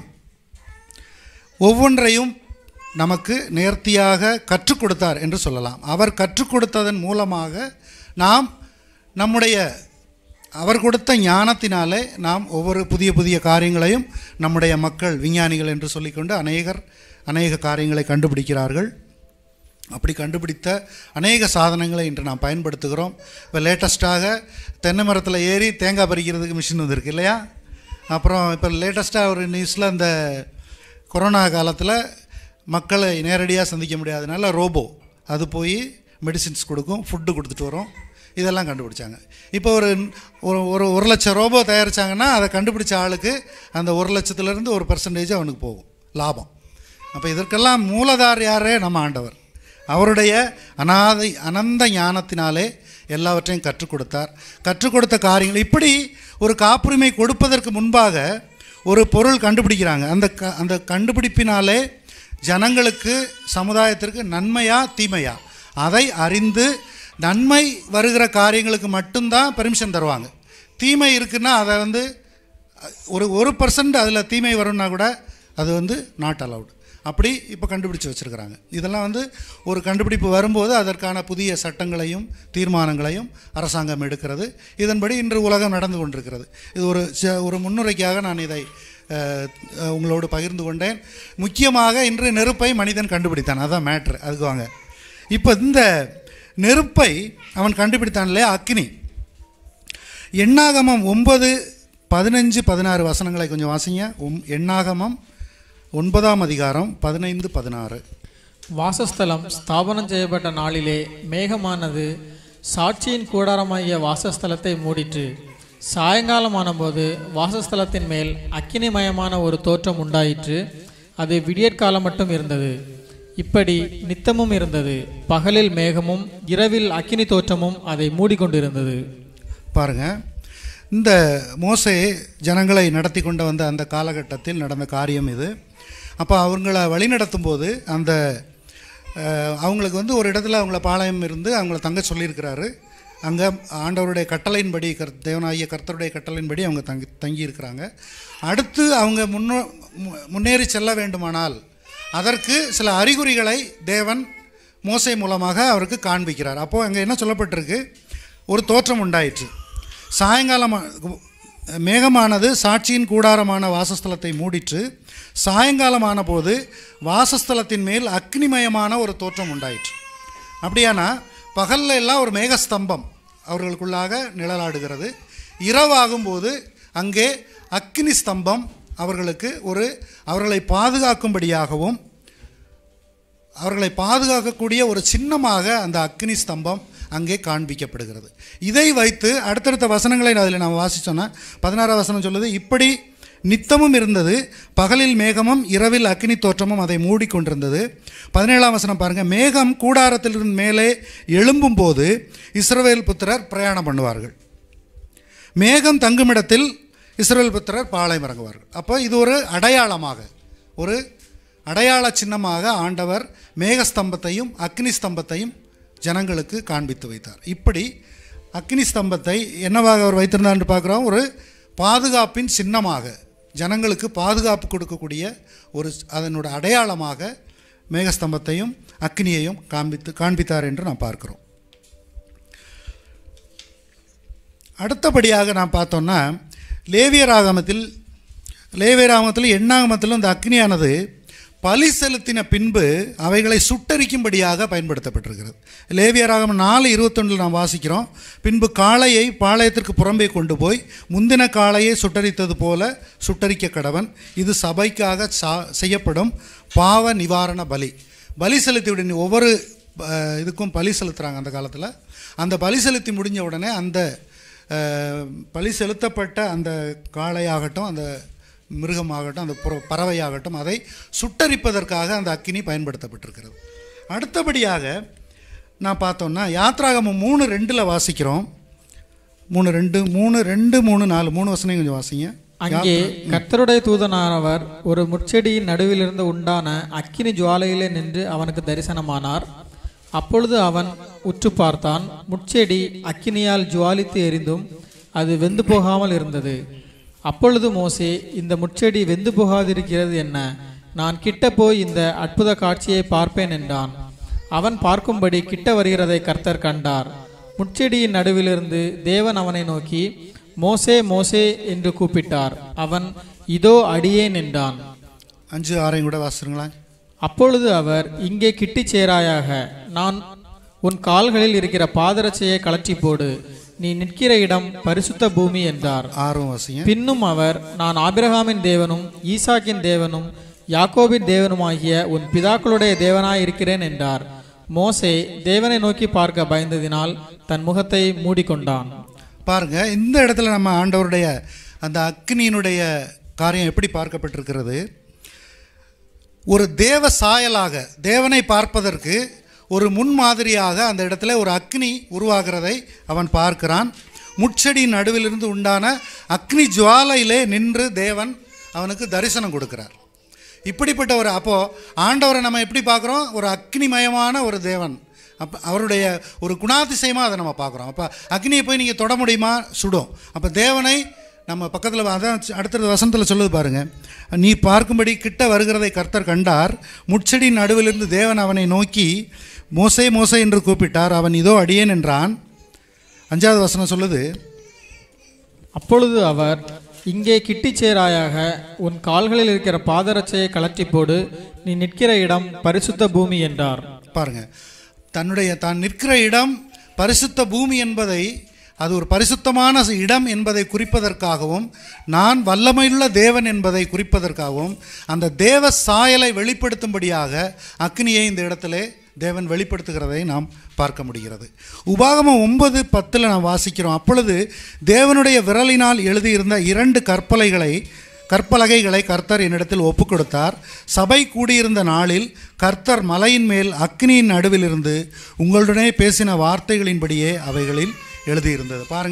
ஒவ்வொன்றையும் நமக்கு நேர்த்தியாக கற்றுக் கொடுத்தார் என்று சொல்லலாம் அவர் கற்றுக் கொடுத்ததன் மூலமாக நாம் நம்முடைய அவர் கொடுத்த ஞானத்தினாலே நாம் ஒவ்வொரு புதிய புதிய காரியங்களையும் நம்முடைய மக்கள் விஞ்ஞானிகள் என்று சொல்லிக்கொண்டு அநேகர் அநேக காரியங்களை கண்டுபிடிக்கிறார்கள் அப்படி கண்டுபிடித்த அநேக சாதனங்களை இன்று நாம் பயன்படுத்துகிறோம் இப்போ லேட்டஸ்ட்டாக தென்னை மரத்தில் ஏறி தேங்காய் பறிக்கிறதுக்கு மிஷின் வந்திருக்கு இல்லையா அப்புறம் இப்போ லேட்டஸ்ட்டாக ஒரு நியூஸில் இந்த கொரோனா காலத்தில் மக்களை நேரடியாக சந்திக்க முடியாதனால ரோபோ அது போய் மெடிசின்ஸ் கொடுக்கும் ஃபுட்டு கொடுத்துட்டு வரும் இதெல்லாம் கண்டுபிடிச்சாங்க இப்போ ஒரு ஒரு ஒரு ஒரு லட்சம் ரோபோ தயாரிச்சாங்கன்னா அதை கண்டுபிடிச்ச ஆளுக்கு அந்த ஒரு லட்சத்துலேருந்து ஒரு பர்சன்டேஜ் அவனுக்கு போகும் லாபம் அப்போ இதற்கெல்லாம் மூலதார் யாரே நம்ம ஆண்டவர் அவருடைய அனாதை அனந்த ஞானத்தினாலே எல்லாவற்றையும் கற்றுக் கொடுத்தார் கற்றுக் கொடுத்த காரியங்கள் இப்படி ஒரு காப்புரிமை கொடுப்பதற்கு முன்பாக ஒரு பொருள் கண்டுபிடிக்கிறாங்க அந்த க அந்த கண்டுபிடிப்பினாலே ஜனங்களுக்கு சமுதாயத்திற்கு நன்மையா தீமையா அதை அறிந்து நன்மை வருகிற காரியங்களுக்கு மட்டும்தான் பெர்மிஷன் தருவாங்க தீமை இருக்குன்னா அதை வந்து ஒரு ஒரு பர்சன்ட் அதில் தீமை வரும்னா கூட அது வந்து நாட் அலவுட் அப்படி இப்போ கண்டுபிடிச்சு வச்சுருக்கிறாங்க இதெல்லாம் வந்து ஒரு கண்டுபிடிப்பு வரும்போது அதற்கான புதிய சட்டங்களையும் தீர்மானங்களையும் அரசாங்கம் எடுக்கிறது இதன்படி இன்று உலகம் நடந்து கொண்டிருக்கிறது இது ஒரு ச- ஒரு முன்னுரைக்காக நான் இதை அஹ், அஹ், உங்களோடு பகிர்ந்து கொண்டேன் முக்கியமாக இன்று நெருப்பை மனிதன் கண்டுபிடித்தான் அதான் மேட்ரு அதுக்கு வாங்க இப்போ இந்த நெருப்பை அவன் கண்டுபிடித்தான் இல்லையா அக்னி எண்ணாகமம் ஒன்பது பதினஞ்சு பதினாறு வசனங்களை கொஞ்சம் வாசிங்க ஒம்- எண்ணாகமம் ஒன்பதாம் அதிகாரம் பதினைந்து பதினாறு வாசஸ்தலம் ஸ்தாபனம் செய்யப்பட்ட நாளிலே மேகமானது சாட்சியின் கூடாரமாகிய வாசஸ்தலத்தை மூடிற்று சாயங்காலமானபோது வாசஸ்தலத்தின் மேல் அக்கினிமயமான ஒரு தோற்றம் உண்டாயிற்று அது விடியற்காலம் மட்டும் இருந்தது இப்படி நித்தமும் இருந்தது பகலில் மேகமும் இரவில் அக்கினி தோற்றமும் அதை மூடிக்கொண்டிருந்தது பாருங்க இந்த மோசே ஜனங்களை நடத்தி கொண்டு வந்த அந்த காலகட்டத்தில் நடந்த காரியம் இது அப்போ அவங்கள வழிநடத்தும் போது அந்த அஹ், அவங்களுக்கு வந்து ஒரு இடத்துல அவங்கள பாளையம் இருந்து அவங்கள தங்க சொல்லியிருக்கிறாரு அங்கே ஆண்டவருடைய கட்டளையின்படி கர் தேவனாகிய கர்த்தருடைய கட்டளையின்படி அவங்க தங்கி தங்கி இருக்கிறாங்க அடுத்து அவங்க முன்னோ மு- முன்னேறி செல்ல வேண்டுமானால் அதற்கு சில அறிகுறிகளை தேவன் மோசை மூலமாக அவருக்கு காண்பிக்கிறார் அப்போது அங்கே என்ன சொல்லப்பட்டிருக்கு ஒரு தோற்றம் உண்டாயிற்று சாயங்காலம் மேகமானது சாட்சியின் கூடாரமான வாசஸ்தலத்தை மூடிற்று சாயங்காலமான போது வாசஸ்தலத்தின் மேல் அக்னிமயமான ஒரு தோற்றம் உண்டாயிற்று அப்படியானா பகல்ல எல்லாம் ஒரு மேகஸ்தம்பம் அவர்களுக்குள்ளாக நிழலாடுகிறது இரவாகும்போது அங்கே அக்னி ஸ்தம்பம் அவர்களுக்கு ஒரு அவர்களை பாதுகாக்கும்படியாகவும் அவர்களை பாதுகாக்கக்கூடிய ஒரு சின்னமாக அந்த அக்னி ஸ்தம்பம் அங்கே காண்பிக்கப்படுகிறது இதை வைத்து அடுத்தடுத்த வசனங்களை அதில் நாம் வாசிச்சோன்னா பதினாறாம் வசனம் சொல்லுது இப்படி நித்தமும் இருந்தது பகலில் மேகமும் இரவில் அக்னி தோற்றமும் அதை மூடிக்கொண்டிருந்தது பதினேழாம் வசனம் பாருங்கள் மேகம் கூடாரத்திலிருந்து மேலே எழும்பும்போது இஸ்ரவேல் புத்திரர் பிரயாணம் பண்ணுவார்கள் மேகம் தங்குமிடத்தில் இஸ்ரவேல் புத்திரர் பாளையம் இறங்குவார்கள் அப்போ இது ஒரு அடையாளமாக ஒரு அடையாள சின்னமாக ஆண்டவர் மேகஸ்தம்பத்தையும் அக்னி ஸ்தம்பத்தையும் ஜனங்களுக்கு காண்பித்து வைத்தார் இப்படி அக்னி ஸ்தம்பத்தை என்னவாக அவர் வைத்திருந்தார் என்று பார்க்குறோம் ஒரு பாதுகாப்பின் சின்னமாக ஜனங்களுக்கு பாதுகாப்பு கொடுக்கக்கூடிய ஒரு அதனோட அடையாளமாக மேகஸ்தம்பத்தையும் அக்னியையும் காண்பித்து காண்பித்தார் என்று நாம் பார்க்கிறோம் அடுத்தபடியாக நாம் பார்த்தோம்னா லேவியராகமத்தில் லேவியராகமத்தில் எண்ணாகமத்திலும் இந்த அக்னியானது பலி செலுத்தின பின்பு அவைகளை சுட்டரிக்கும்படியாக பயன்படுத்தப்பட்டிருக்கிறது லேவியராகமம் நாலு இருபத்தொன்றில் நாம் வாசிக்கிறோம் பின்பு காளையை பாளையத்திற்கு புறம்பே கொண்டு போய் முந்தின காளையை சுட்டரித்தது போல சுட்டரிக்க கடவன் இது சபைக்காக சா செய்யப்படும் பாவ நிவாரண பலி பலி செலுத்தி விட ஒவ்வொரு அஹ், இதுக்கும் பலி செலுத்துகிறாங்க அந்த காலத்தில் அந்த பலி செலுத்தி முடிஞ்ச உடனே அந்த அஹ், பலி செலுத்தப்பட்ட அந்த காளையாகட்டும் அந்த மிருகமாகட்டும் அந்த புற- பறவையாகட்டும் அதை சுட்டரிப்பதற்காக அந்த அக்கினி பயன்படுத்தப்பட்டிருக்கிறது அடுத்தபடியாக நான் பார்த்தோம்னா யாத்ராகமம் மூணு ரெண்டில் வாசிக்கிறோம் மூணு ரெண்டு மூணு ரெண்டு மூணு நாலு மூணு வசனம் கொஞ்சம் வாசிங்க அங்கே கர்த்தருடைய தூதனானவர் ஒரு முட்செடியின் நடுவிலிருந்து உண்டான அக்கினி ஜுவாலையிலே நின்று அவனுக்கு தரிசனமானார் அப்பொழுது அவன் உற்று பார்த்தான் முட்செடி அக்கினியால் ஜுவாலித்து எரிந்தும் அது வெந்து போகாமல் இருந்தது அப்பொழுது மோசே இந்த முட்செடி வெந்து போகாதிருக்கிறது என்ன நான் கிட்ட போய் இந்த அற்புத காட்சியை பார்ப்பேன் என்றான் அவன் பார்க்கும்படி கிட்ட வருகிறதை கர்த்தர் கண்டார் முட்செடியின் நடுவிலிருந்து தேவன் அவனை நோக்கி மோசே மோசே என்று கூப்பிட்டார் அவன் இதோ அடியேன் என்றான் அஞ்சு ஆறையும் கூட வாசிருங்களா அப்பொழுது அவர் இங்கே கிட்டிச் சேராயாக நான் உன் கால்களில் இருக்கிற பாதரட்சையை கழற்றி போடு நீ நிற்கிற இடம் பரிசுத்த பூமி என்றார் ஆறும் வாசிங்க பின்னும் அவர் நான் ஆபிரகாமின் தேவனும் ஈசாக்கின் தேவனும் யாக்கோபின் தேவனுமாகிய உன் பிதாக்களுடைய தேவனாய் இருக்கிறேன் என்றார் மோசே தேவனை நோக்கி பார்க்க பயந்ததினால் தன் முகத்தை மூடிக்கொண்டான் பாருங்க இந்த இடத்துல நம்ம ஆண்டவருடைய அந்த அக்னியினுடைய காரியம் எப்படி பார்க்கப்பட்டிருக்கிறது ஒரு தேவ சாயலாக தேவனை பார்ப்பதற்கு ஒரு முன்மாதிரியாக அந்த இடத்துல ஒரு அக்னி உருவாகிறதை அவன் பார்க்கிறான் முட்செடியின் நடுவிலிருந்து உண்டான அக்னி ஜுவாலையிலே நின்று தேவன் அவனுக்கு தரிசனம் கொடுக்கிறார் இப்படிப்பட்ட ஒரு அப்போது ஆண்டவரை நம்ம எப்படி பார்க்குறோம் ஒரு அக்னிமயமான ஒரு தேவன் அப்போ அவருடைய ஒரு குணாதிசயமாக அதை நம்ம பார்க்குறோம் அப்போ அக்னியை போய் நீங்கள் தொட முடியுமா சுடும் அப்போ தேவனை நம்ம பக்கத்தில் அதான் அடுத்த வசனத்தில் சொல்லுது பாருங்க நீ பார்க்கும்படி கிட்ட வருகிறதை கர்த்தர் கண்டார் முட்செடியின் நடுவிலிருந்து தேவன் அவனை நோக்கி மோசே மோசே என்று கூப்பிட்டார் அவன் இதோ அடியேன் என்றான் அஞ்சாவது வசனம் சொல்லுது அப்பொழுது அவர் இங்கே கிட்டிச் சேராயாக உன் கால்களில் இருக்கிற பாதரட்சையை கழற்றி போடு நீ நிற்கிற இடம் பரிசுத்த பூமி என்றார் பாருங்க தன்னுடைய தான் நிற்கிற இடம் பரிசுத்த பூமி என்பதை அது ஒரு பரிசுத்தமான இடம் என்பதை குறிப்பதற்காகவும் நான் வல்லமையுள்ள தேவன் என்பதை குறிப்பதற்காகவும் அந்த தேவ சாயலை வெளிப்படுத்தும்படியாக அக்னியை இந்த இடத்திலே தேவன் வெளிப்படுத்துகிறதை நாம் பார்க்க முடிகிறது உபாகமம் ஒன்பது பத்தில் நாம் வாசிக்கிறோம் அப்பொழுது தேவனுடைய விரலினால் எழுதியிருந்த இரண்டு கற்பலைகளை கற்பலகைகளை கர்த்தர் என்னிடத்தில் ஒப்பு கொடுத்தார் சபை கூடியிருந்த நாளில் கர்த்தர் மலையின் மேல் அக்னியின் நடுவிலிருந்து உங்களுடனே பேசின வார்த்தைகளின்படியே அவைகளில் எழுதியிருந்தது பாருங்க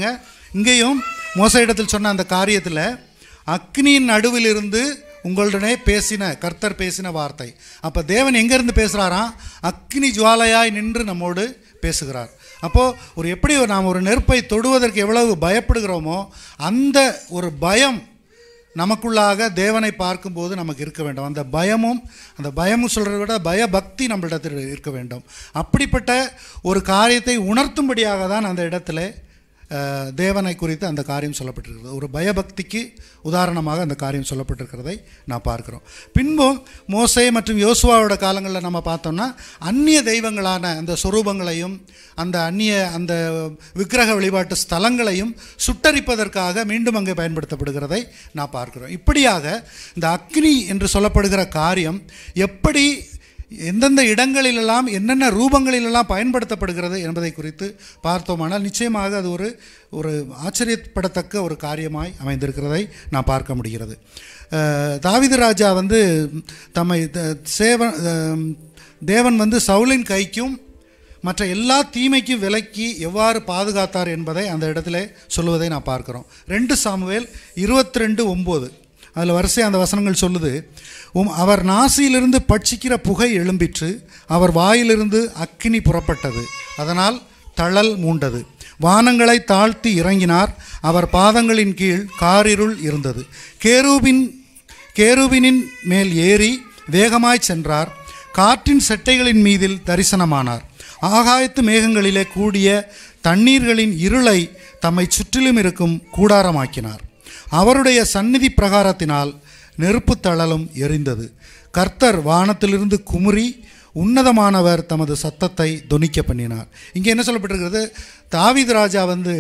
இங்கேயும் மோசையிடத்தில் சொன்ன அந்த காரியத்தில் அக்னியின் நடுவிலிருந்து உங்களுடனே பேசின கர்த்தர் பேசின வார்த்தை அப்போ தேவன் எங்கேருந்து பேசுகிறாராம் அக்னி ஜுவாலையாய் நின்று நம்மோடு பேசுகிறார் அப்போது ஒரு எப்படி ஒரு நாம் ஒரு நெருப்பை தொடுவதற்கு எவ்வளவு பயப்படுகிறோமோ அந்த ஒரு பயம் நமக்குள்ளாக தேவனை பார்க்கும்போது நமக்கு இருக்க வேண்டும் அந்த பயமும் அந்த பயமும் சொல்கிறத விட பயபக்தி நம்மளிடத்தில் இருக்க வேண்டும் அப்படிப்பட்ட ஒரு காரியத்தை உணர்த்தும்படியாக தான் அந்த இடத்துல அஹ், தேவனை குறித்து அந்த காரியம் சொல்லப்பட்டிருக்கிறது ஒரு பயபக்திக்கு உதாரணமாக அந்த காரியம் சொல்லப்பட்டிருக்கிறதை நான் பார்க்கிறோம் பின்பும் மோசே மற்றும் யோசுவாவோட காலங்களில் நம்ம பார்த்தோம்னா அந்நிய தெய்வங்களான அந்த சொரூபங்களையும் அந்த அந்நிய அந்த விக்கிரக வழிபாட்டு ஸ்தலங்களையும் சுட்டரிப்பதற்காக மீண்டும் அங்கே பயன்படுத்தப்படுகிறதை நான் பார்க்கிறோம் இப்படியாக இந்த அக்னி என்று சொல்லப்படுகிற காரியம் எப்படி எந்தெந்த இடங்களிலெல்லாம் என்னென்ன ரூபங்களிலெல்லாம் பயன்படுத்தப்படுகிறது என்பதை குறித்து பார்த்தோமானால் நிச்சயமாக அது ஒரு ஒரு ஆச்சரியப்படத்தக்க ஒரு காரியமாய் அமைந்திருக்கிறதை நான் பார்க்க முடிகிறது அஹ், தாவீது ராஜா வந்து தம்மை த- சேவ அஹ், தேவன் வந்து சவுலின் கைக்கும் மற்ற எல்லா தீமைக்கும் விலக்கி எவ்வாறு பாதுகாத்தார் என்பதை அந்த இடத்துல சொல்லுவதை நான் பார்க்கிறோம் ரெண்டு சாமுவேல் இருபத்தி ரெண்டு ஒம்பது அதில் வரிசை அந்த வசனங்கள் சொல்லுது உம் அவர் நாசியிலிருந்து பட்சிக்கிற புகை எழும்பிற்று அவர் வாயிலிருந்து அக்கினி புறப்பட்டது அதனால் தழல் மூண்டது வானங்களை தாழ்த்தி இறங்கினார் அவர் பாதங்களின் கீழ் காரிருள் இருந்தது கேரூபின் கேருவினின் மேல் ஏறி வேகமாய் சென்றார் காற்றின் செட்டைகளின் மீதில் தரிசனமானார் ஆகாயத்து மேகங்களிலே கூடிய தண்ணீர்களின் இருளை தம்மை சுற்றிலும் இருக்கும் கூடாரமாக்கினார் அவருடைய சந்நிதி பிரகாரத்தினால் நெருப்புத் தழலும் எரிந்தது கர்த்தர் வானத்திலிருந்து குமுறி உன்னதமானவர் தமது சத்தத்தை தொனிக்க பண்ணினார் இங்கே என்ன சொல்லப்பட்டிருக்கிறது தாவீது ராஜா வந்து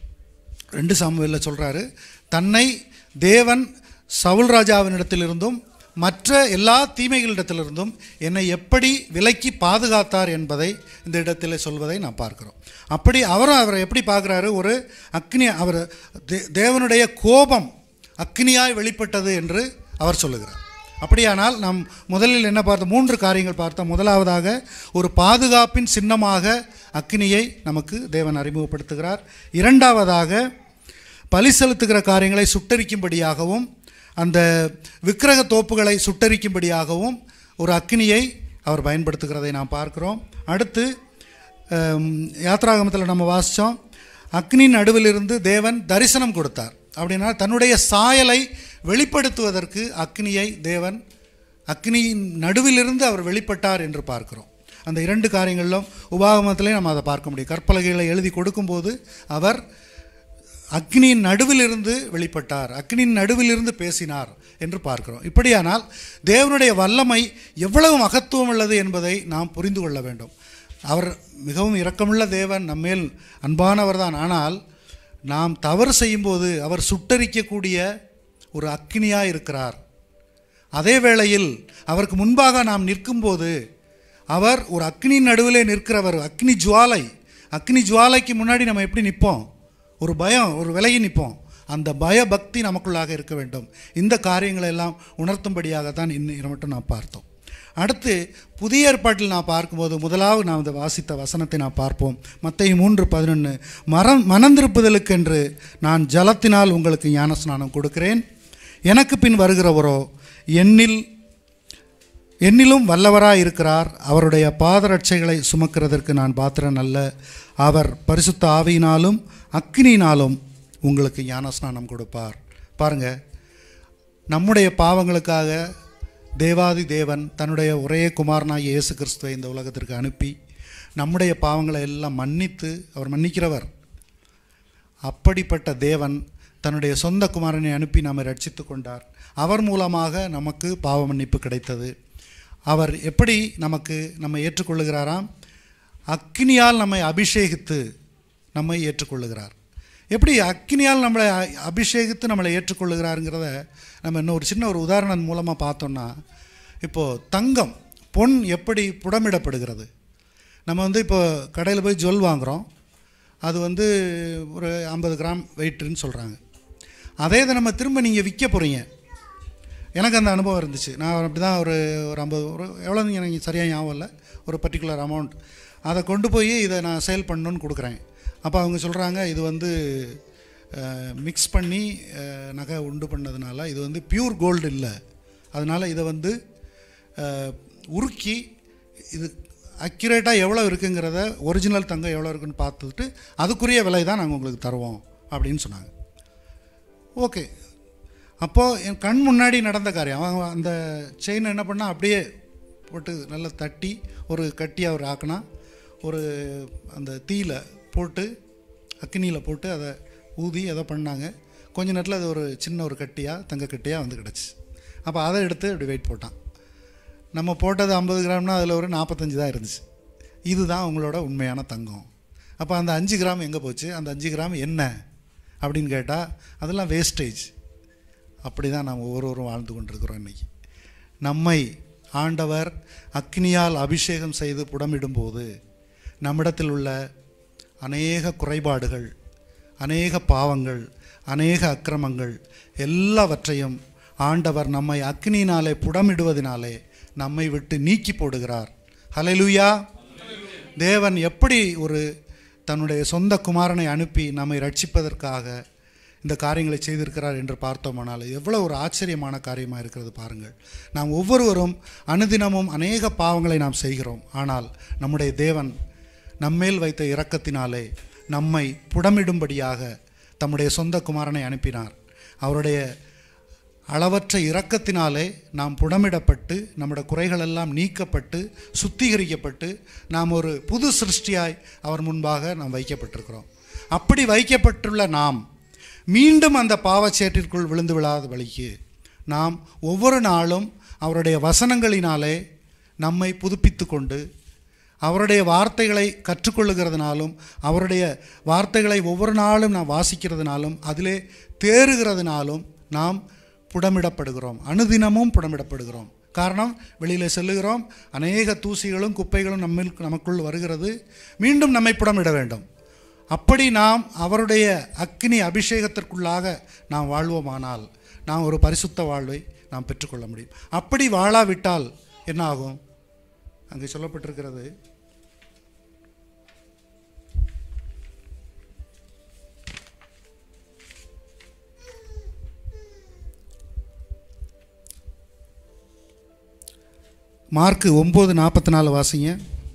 ரெண்டு சாமுவேலில் சொல்கிறாரு தன்னை தேவன் சவுல் ராஜாவினிடத்திலிருந்தும் மற்ற எல்லா தீமைகளிடத்திலிருந்தும் என்னை எப்படி விலக்கி பாதுகாத்தார் என்பதை இந்த இடத்தில் சொல்வதை நான் பார்க்கிறோம் அப்படி அவரும் அவரை எப்படி பார்க்குறாரு ஒரு அக்னி அவர் தே- தேவனுடைய கோபம் அக்னியாய் வெளிப்பட்டது என்று அவர் சொல்லுகிறார் அப்படியானால் நாம் முதலில் என்ன பார்த்தோம் மூன்று காரியங்கள் பார்த்தோம் முதலாவதாக ஒரு பாதுகாப்பின் சின்னமாக அக்னியை நமக்கு தேவன் அறிமுகப்படுத்துகிறார் இரண்டாவதாக பலி செலுத்துகிற காரியங்களை சுட்டரிக்கும்படியாகவும் அந்த விக்கிரக தோப்புகளை சுட்டரிக்கும்படியாகவும் ஒரு அக்னியை அவர் பயன்படுத்துகிறதை நாம் பார்க்கிறோம் அடுத்து ஹம், யாத்ராகமத்தில் நம்ம வாசித்தோம் அக்னியின் நடுவிலிருந்து தேவன் தரிசனம் கொடுத்தார் அப்படின்னா தன்னுடைய சாயலை வெளிப்படுத்துவதற்கு அக்னியை தேவன் அக்னியின் நடுவிலிருந்து அவர் வெளிப்பட்டார் என்று பார்க்கிறோம் அந்த இரண்டு காரியங்களிலும் உபாகமத்திலே நம்ம அதை பார்க்க முடியும் கற்பலகைகளை எழுதி கொடுக்கும்போது அவர் அக்னியின் நடுவிலிருந்து வெளிப்பட்டார் அக்னியின் நடுவிலிருந்து பேசினார் என்று பார்க்கிறோம் இப்படியானால் தேவனுடைய வல்லமை எவ்வளவு மகத்துவம் உள்ளது என்பதை நாம் புரிந்து கொள்ள வேண்டும் அவர் மிகவும் இரக்கமுள்ள தேவன் நம்மேல் அன்பானவர் தான் ஆனால் நாம் தவறு செய்யும்போது அவர் சுட்டரிக்கக்கூடிய ஒரு அக்னியாக இருக்கிறார் அதே வேளையில் அவருக்கு முன்பாக நாம் நிற்கும்போது அவர் ஒரு அக்னியின் நடுவிலே நிற்கிறவர் அக்னி ஜுவாலை அக்னி ஜுவாலைக்கு முன்னாடி நம்ம எப்படி நிற்போம் ஒரு பயம் ஒரு விலகி நிற்போம் அந்த பயபக்தி நமக்குள்ளாக இருக்க வேண்டும் இந்த காரியங்களை எல்லாம் உணர்த்தும்படியாக தான் இன்னும் மட்டும் நாம் பார்த்தோம் அடுத்து புதிய ஏற்பாட்டில் நான் பார்க்கும்போது முதலாவது நாம் இந்த வாசித்த வசனத்தை நான் பார்ப்போம் மத்திய மூன்று பதினொன்று மரம் மனந்திருப்புதலுக்கென்று நான் ஜலத்தினால் உங்களுக்கு ஞானஸ்நானம் கொடுக்கிறேன் எனக்கு பின் வருகிறவரோ என்னில் என்னிலும் வல்லவராய் இருக்கிறார் அவருடைய பாதரட்சைகளை சுமக்கிறதற்கு நான் பாத்திரன் அல்ல அவர் பரிசுத்த ஆவியினாலும் அக்கினியினாலும் உங்களுக்கு ஞானஸ்நானம் கொடுப்பார் பாருங்க நம்முடைய பாவங்களுக்காக தேவாதி தேவன் தன்னுடைய ஒரே குமாரனாகிய இயேசு கிறிஸ்துவை இந்த உலகத்திற்கு அனுப்பி நம்முடைய பாவங்களை எல்லாம் மன்னித்து அவர் மன்னிக்கிறவர் அப்படிப்பட்ட தேவன் தன்னுடைய சொந்த குமாரனை அனுப்பி நம்மை ரட்சித்து கொண்டார் அவர் மூலமாக நமக்கு பாவ மன்னிப்பு கிடைத்தது அவர் எப்படி நமக்கு நம்மை ஏற்றுக்கொள்ளுகிறாராம் அக்கினியால் நம்மை அபிஷேகித்து நம்மை ஏற்றுக்கொள்ளுகிறார் எப்படி அக்கினியால் நம்மளை அ- அபிஷேகித்து நம்மளை ஏற்றுக்கொள்ளுகிறாருங்கிறத நம்ம இன்னும் ஒரு சின்ன ஒரு உதாரணம் மூலமாக பார்த்தோம்னா இப்போது தங்கம் பொன் எப்படி புடமிடப்படுகிறது நம்ம வந்து இப்போ கடையில் போய் ஜுவல் வாங்குகிறோம் அது வந்து ஒரு ஐம்பது கிராம் வெயிட்டுன்னு சொல்கிறாங்க அதே இதை நம்ம திரும்ப நீங்கள் விற்க போகிறீங்க எனக்கு அந்த அனுபவம் இருந்துச்சு நான் அப்படி தான் ஒரு ஒரு ஐம்பது ஒரு எவ்வளோ எனக்கு சரியாக ஞாபகம் இல்லை ஒரு பர்டிகுலர் அமௌண்ட் அதை கொண்டு போய் இதை நான் சேல் பண்ணணும்னு கொடுக்குறேன் அப்போ அவங்க சொல்கிறாங்க இது வந்து மிக்ஸ் பண்ணி அஹ், நகை உண்டு பண்ணதுனால இது வந்து பியூர் கோல்டு இல்லை அதனால் இதை வந்து அஹ், உருக்கி இது அக்யூரேட்டாக எவ்வளோ இருக்குங்கிறத ஒரிஜினல் தங்கம் எவ்வளோ இருக்குன்னு பார்த்துட்டு அதுக்குரிய விலை தான் நாங்கள் உங்களுக்கு தருவோம் அப்படின்னு சொன்னாங்க ஓகே அப்போது என் கண் முன்னாடி நடந்த காரியம் அவன் அந்த செயின் என்ன பண்ணா அப்படியே போட்டு நல்லா தட்டி ஒரு கட்டி அவர் ஆக்கினா ஒரு அந்த தீயில போட்டு அக்கினியில் போட்டு அதை ஊதி எதை பண்ணாங்க கொஞ்ச நேரத்தில் அது ஒரு சின்ன ஒரு கட்டியாக தங்க கட்டியாக வந்து கிடச்சி அப்போ அதை எடுத்து அப்படி வெயிட் போட்டான் நம்ம போட்டது ஐம்பது கிராம்னா அதில் ஒரு நாற்பத்தஞ்சு தான் இருந்துச்சு இதுதான் உங்களோட உண்மையான தங்கம் அப்போ அந்த அஞ்சு கிராம் எங்கே போச்சு அந்த அஞ்சு கிராம் என்ன அப்படின்னு கேட்டால் அதெல்லாம் வேஸ்டேஜ் அப்படி தான் நாம் ஒவ்வொருவரும் வாழ்ந்து கொண்டிருக்கிறோம் இன்னைக்கு நம்மை ஆண்டவர் அக்னியால் அபிஷேகம் செய்து புடமிடும்போது நம்மிடத்தில் உள்ள அநேக குறைபாடுகள் அநேக பாவங்கள் அநேக அக்கிரமங்கள் எல்லாவற்றையும் ஆண்டவர் நம்மை அக்னியினாலே புடமிடுவதினாலே நம்மை விட்டு நீக்கி போடுகிறார் ஹalleluya தேவன் எப்படி ஒரு தன்னுடைய சொந்த குமாரனை அனுப்பி நம்மை ரட்சிப்பதற்காக இந்த காரியங்களை செய்திருக்கிறார் என்று பார்த்தோமானால் எவ்வளோ ஒரு ஆச்சரியமான காரியமாக இருக்கிறது பாருங்கள் நாம் ஒவ்வொருவரும் அனுதினமும் அநேக பாவங்களை நாம் செய்கிறோம் ஆனால் நம்முடைய தேவன் நம்மேல் வைத்த இரக்கத்தினாலே நம்மை புடமிடும்படியாக தம்முடைய சொந்த குமாரனை அனுப்பினார் அவருடைய அளவற்ற இரக்கத்தினாலே நாம் புடமிடப்பட்டு நம்முடைய குறைகளெல்லாம் நீக்கப்பட்டு சுத்திகரிக்கப்பட்டு நாம் ஒரு புது சிருஷ்டியாய் அவர் முன்பாக நாம் வைக்கப்பட்டிருக்கிறோம் அப்படி வைக்கப்பட்டுள்ள நாம் மீண்டும் அந்த பாவச்சேற்றிற்குள் விழுந்து விழாத வழிக்கு நாம் ஒவ்வொரு நாளும் அவருடைய வசனங்களினாலே நம்மை புதுப்பித்து கொண்டு அவருடைய வார்த்தைகளை கற்றுக்கொள்ளுகிறதுனாலும் அவருடைய வார்த்தைகளை ஒவ்வொரு நாளும் நாம் வாசிக்கிறதுனாலும் அதிலே தேறுகிறதுனாலும் நாம் புடமிடப்படுகிறோம் அனுதினமும் புடமிடப்படுகிறோம் காரணம் வெளியில் செல்லுகிறோம் அநேக தூசிகளும் குப்பைகளும் நம்மில் நமக்குள் வருகிறது மீண்டும் நம்மை புடமிட வேண்டும் அப்படி நாம் அவருடைய அக்னி அபிஷேகத்திற்குள்ளாக நாம் வாழ்வோமானால் நாம் ஒரு பரிசுத்த வாழ்வை நாம் பெற்றுக்கொள்ள முடியும் அப்படி வாழாவிட்டால் என்ன ஆகும் அங்கே சொல்லப்பட்டிருக்கிறது மார்க்கு ஒம்பது நாற்பத்தி நாலு வாசிங்க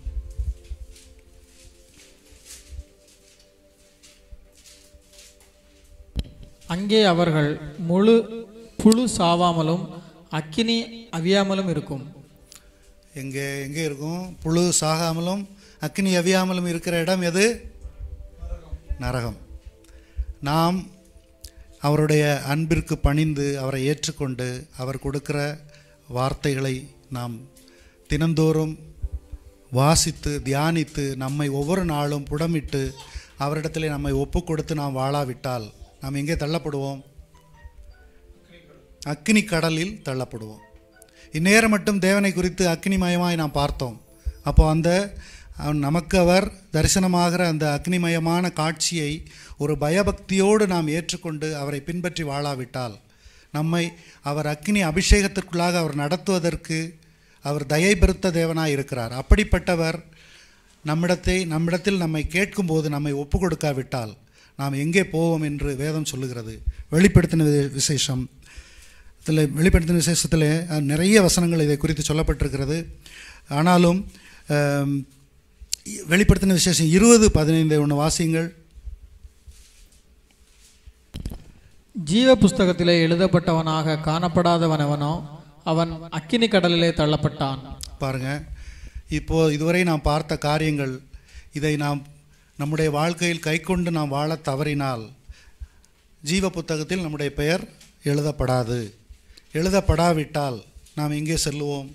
அங்கே அவர்கள் முழு புழு சாவாமலும் அக்கினி அவியாமலும் இருக்கும் எங்கே எங்கே இருக்கும் புழு சாகாமலும் அக்னி அவியாமலும் இருக்கிற இடம் எது நரகம் நாம் அவருடைய அன்பிற்கு பணிந்து அவரை ஏற்றுக்கொண்டு அவர் கொடுக்கிற வார்த்தைகளை நாம் தினந்தோறும் வாசித்து தியானித்து நம்மை ஒவ்வொரு நாளும் புடமிட்டு அவரிடத்திலே நம்மை ஒப்பு கொடுத்து நாம் வாழாவிட்டால் நாம் எங்கே தள்ளப்படுவோம் அக்னி கடலில் தள்ளப்படுவோம் இந்நேரம் மட்டும் தேவனை குறித்து அக்னிமயமாய் நாம் பார்த்தோம் அப்போ அந்த அவன் நமக்கு அவர் தரிசனமாகிற அந்த அக்னிமயமான காட்சியை ஒரு பயபக்தியோடு நாம் ஏற்றுக்கொண்டு அவரை பின்பற்றி வாழாவிட்டால் நம்மை அவர் அக்னி அபிஷேகத்திற்குள்ளாக அவர் நடத்துவதற்கு அவர் தயை பெருத்த தேவனாய் இருக்கிறார் அப்படிப்பட்டவர் நம்மிடத்தை நம்மிடத்தில் நம்மை கேட்கும்போது நம்மை ஒப்பு கொடுக்காவிட்டால் நாம் எங்கே போவோம் என்று வேதம் சொல்லுகிறது வெளிப்படுத்தின வி- விசேஷம் இதில் வெளிப்படுத்தின விசேஷத்தில் அஹ், நிறைய வசனங்கள் இதை குறித்து சொல்லப்பட்டிருக்கிறது ஆனாலும் ஆம், வெளிப்படுத்தின விசேஷம் இருபது பதினைந்து ஒன்று வாசியுங்கள் ஜீவ புஸ்தகத்திலே எழுதப்பட்டவனாக காணப்படாதவனவனோ அவன் அக்கினி கடலிலே தள்ளப்பட்டான் பாருங்க இப்போ இதுவரை நாம் பார்த்த காரியங்கள் இதை நாம் நம்முடைய வாழ்க்கையில் கைக்கொண்டு நாம் வாழத் தவறினால் ஜீவ புத்தகத்தில் நம்முடைய பெயர் எழுதப்படாது எழுதப்படாவிட்டால் நாம் எங்கே செல்லுவோம்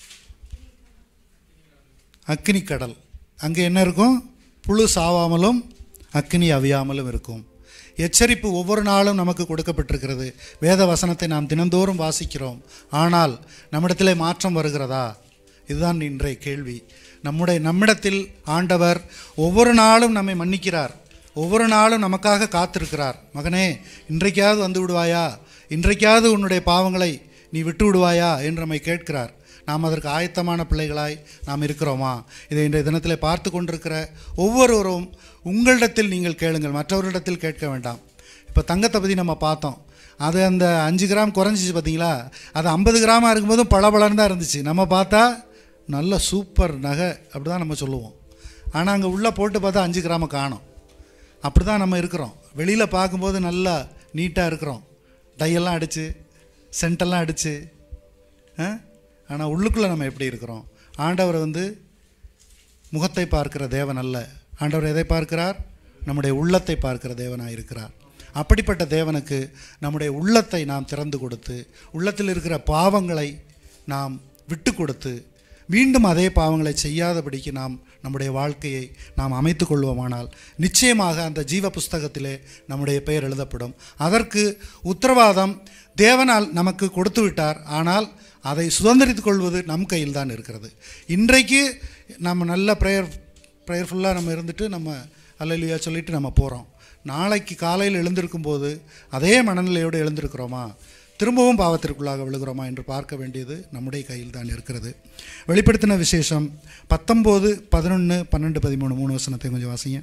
அக்னி கடல் அங்கே என்ன இருக்கும் புழு சாவாமலும் அக்னி அவியாமலும் இருக்கும் எச்சரிப்பு ஒவ்வொரு நாளும் நமக்கு கொடுக்கப்பட்டிருக்கிறது வேத வசனத்தை நாம் தினந்தோறும் வாசிக்கிறோம் ஆனால் நம்மிடத்திலே மாற்றம் வருகிறதா இதுதான் இன்றைய கேள்வி நம்முடைய நம்மிடத்தில் ஆண்டவர் ஒவ்வொரு நாளும் நம்மை மன்னிக்கிறார் ஒவ்வொரு நாளும் நமக்காக காத்திருக்கிறார் மகனே இன்றைக்காவது வந்து விடுவாயா இன்றைக்காவது உன்னுடைய பாவங்களை நீ விட்டு விடுவாயா என்று நம்மை கேட்கிறார் நாம் அதற்கு ஆயத்தமான பிள்ளைகளாய் நாம் இருக்கிறோமா இதை இன்றைய தினத்தில் பார்த்து கொண்டிருக்கிற ஒவ்வொருவரும் உங்களிடத்தில் நீங்கள் கேளுங்கள் மற்றவர்களிடத்தில் கேட்க வேண்டாம் இப்போ தங்கத்தை பற்றி நம்ம பார்த்தோம் அது அந்த அஞ்சு கிராம் குறைஞ்சிச்சு பார்த்தீங்களா அது ஐம்பது கிராமாக இருக்கும்போதும் பளபளன்னு தான் இருந்துச்சு நம்ம பார்த்தா நல்ல சூப்பர் நகை அப்படி தான் நம்ம சொல்லுவோம் ஆனால் அங்கே உள்ளே போட்டு பார்த்தா அஞ்சு கிராம காணும் அப்படி தான் நம்ம இருக்கிறோம் வெளியில் பார்க்கும்போது நல்லா நீட்டாக இருக்கிறோம் டையெல்லாம் அடித்து சென்டெல்லாம் அடித்து ஆனால் உள்ளுக்குள்ளே நம்ம எப்படி இருக்கிறோம் ஆண்டவர் வந்து முகத்தை பார்க்கிற தேவன் அல்ல ஆண்டவர் எதை பார்க்கிறார் நம்முடைய உள்ளத்தை பார்க்கிற தேவனாக இருக்கிறார் அப்படிப்பட்ட தேவனுக்கு நம்முடைய உள்ளத்தை நாம் திறந்து கொடுத்து உள்ளத்தில் இருக்கிற பாவங்களை நாம் விட்டு கொடுத்து மீண்டும் அதே பாவங்களை செய்யாதபடிக்கு நாம் நம்முடைய வாழ்க்கையை நாம் அமைத்து கொள்வோமானால் நிச்சயமாக அந்த ஜீவ புஸ்தகத்திலே நம்முடைய பெயர் எழுதப்படும் அதற்கு உத்தரவாதம் தேவனால் நமக்கு கொடுத்து விட்டார் ஆனால் அதை சுதந்திரித்துக் கொள்வது நம் கையில் தான் இருக்கிறது இன்றைக்கு நம்ம நல்ல ப்ரேயர் ப்ரேயர்ஃபுல்லாக நம்ம இருந்துட்டு நம்ம அல்லையா சொல்லிட்டு நம்ம போகிறோம் நாளைக்கு காலையில் எழுந்திருக்கும் போது அதே மனநிலையோடு எழுந்திருக்கிறோமா திரும்பவும் பாவத்திற்குள்ளாக விழுகிறோமா என்று பார்க்க வேண்டியது நம்முடைய கையில் தான் இருக்கிறது வெளிப்படுத்தின விசேஷம் பத்தொம்போது பதினொன்று பன்னெண்டு பதிமூணு மூணு வசனத்தை கொஞ்சம் வாசிங்க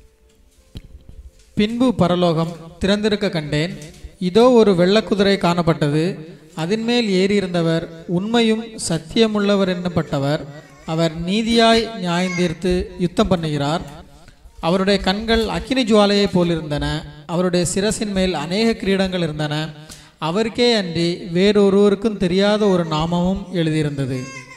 பின்பு பரலோகம் திறந்திருக்க கண்டேன் இதோ ஒரு வெள்ளக்குதிரை காணப்பட்டது அதின்மேல் ஏறியிருந்தவர் உண்மையும் சத்தியமுள்ளவர் என்னப்பட்டவர் அவர் நீதியாய் நியாயந்தீர்த்து யுத்தம் பண்ணுகிறார் அவருடைய கண்கள் அக்கினி ஜுவாலையைப் போலிருந்தன அவருடைய சிரசின் மேல் அநேக கிரீடங்கள் இருந்தன அவருக்கே அன்றி வேறொருவருக்கும் தெரியாத ஒரு நாமமும் எழுதியிருந்தது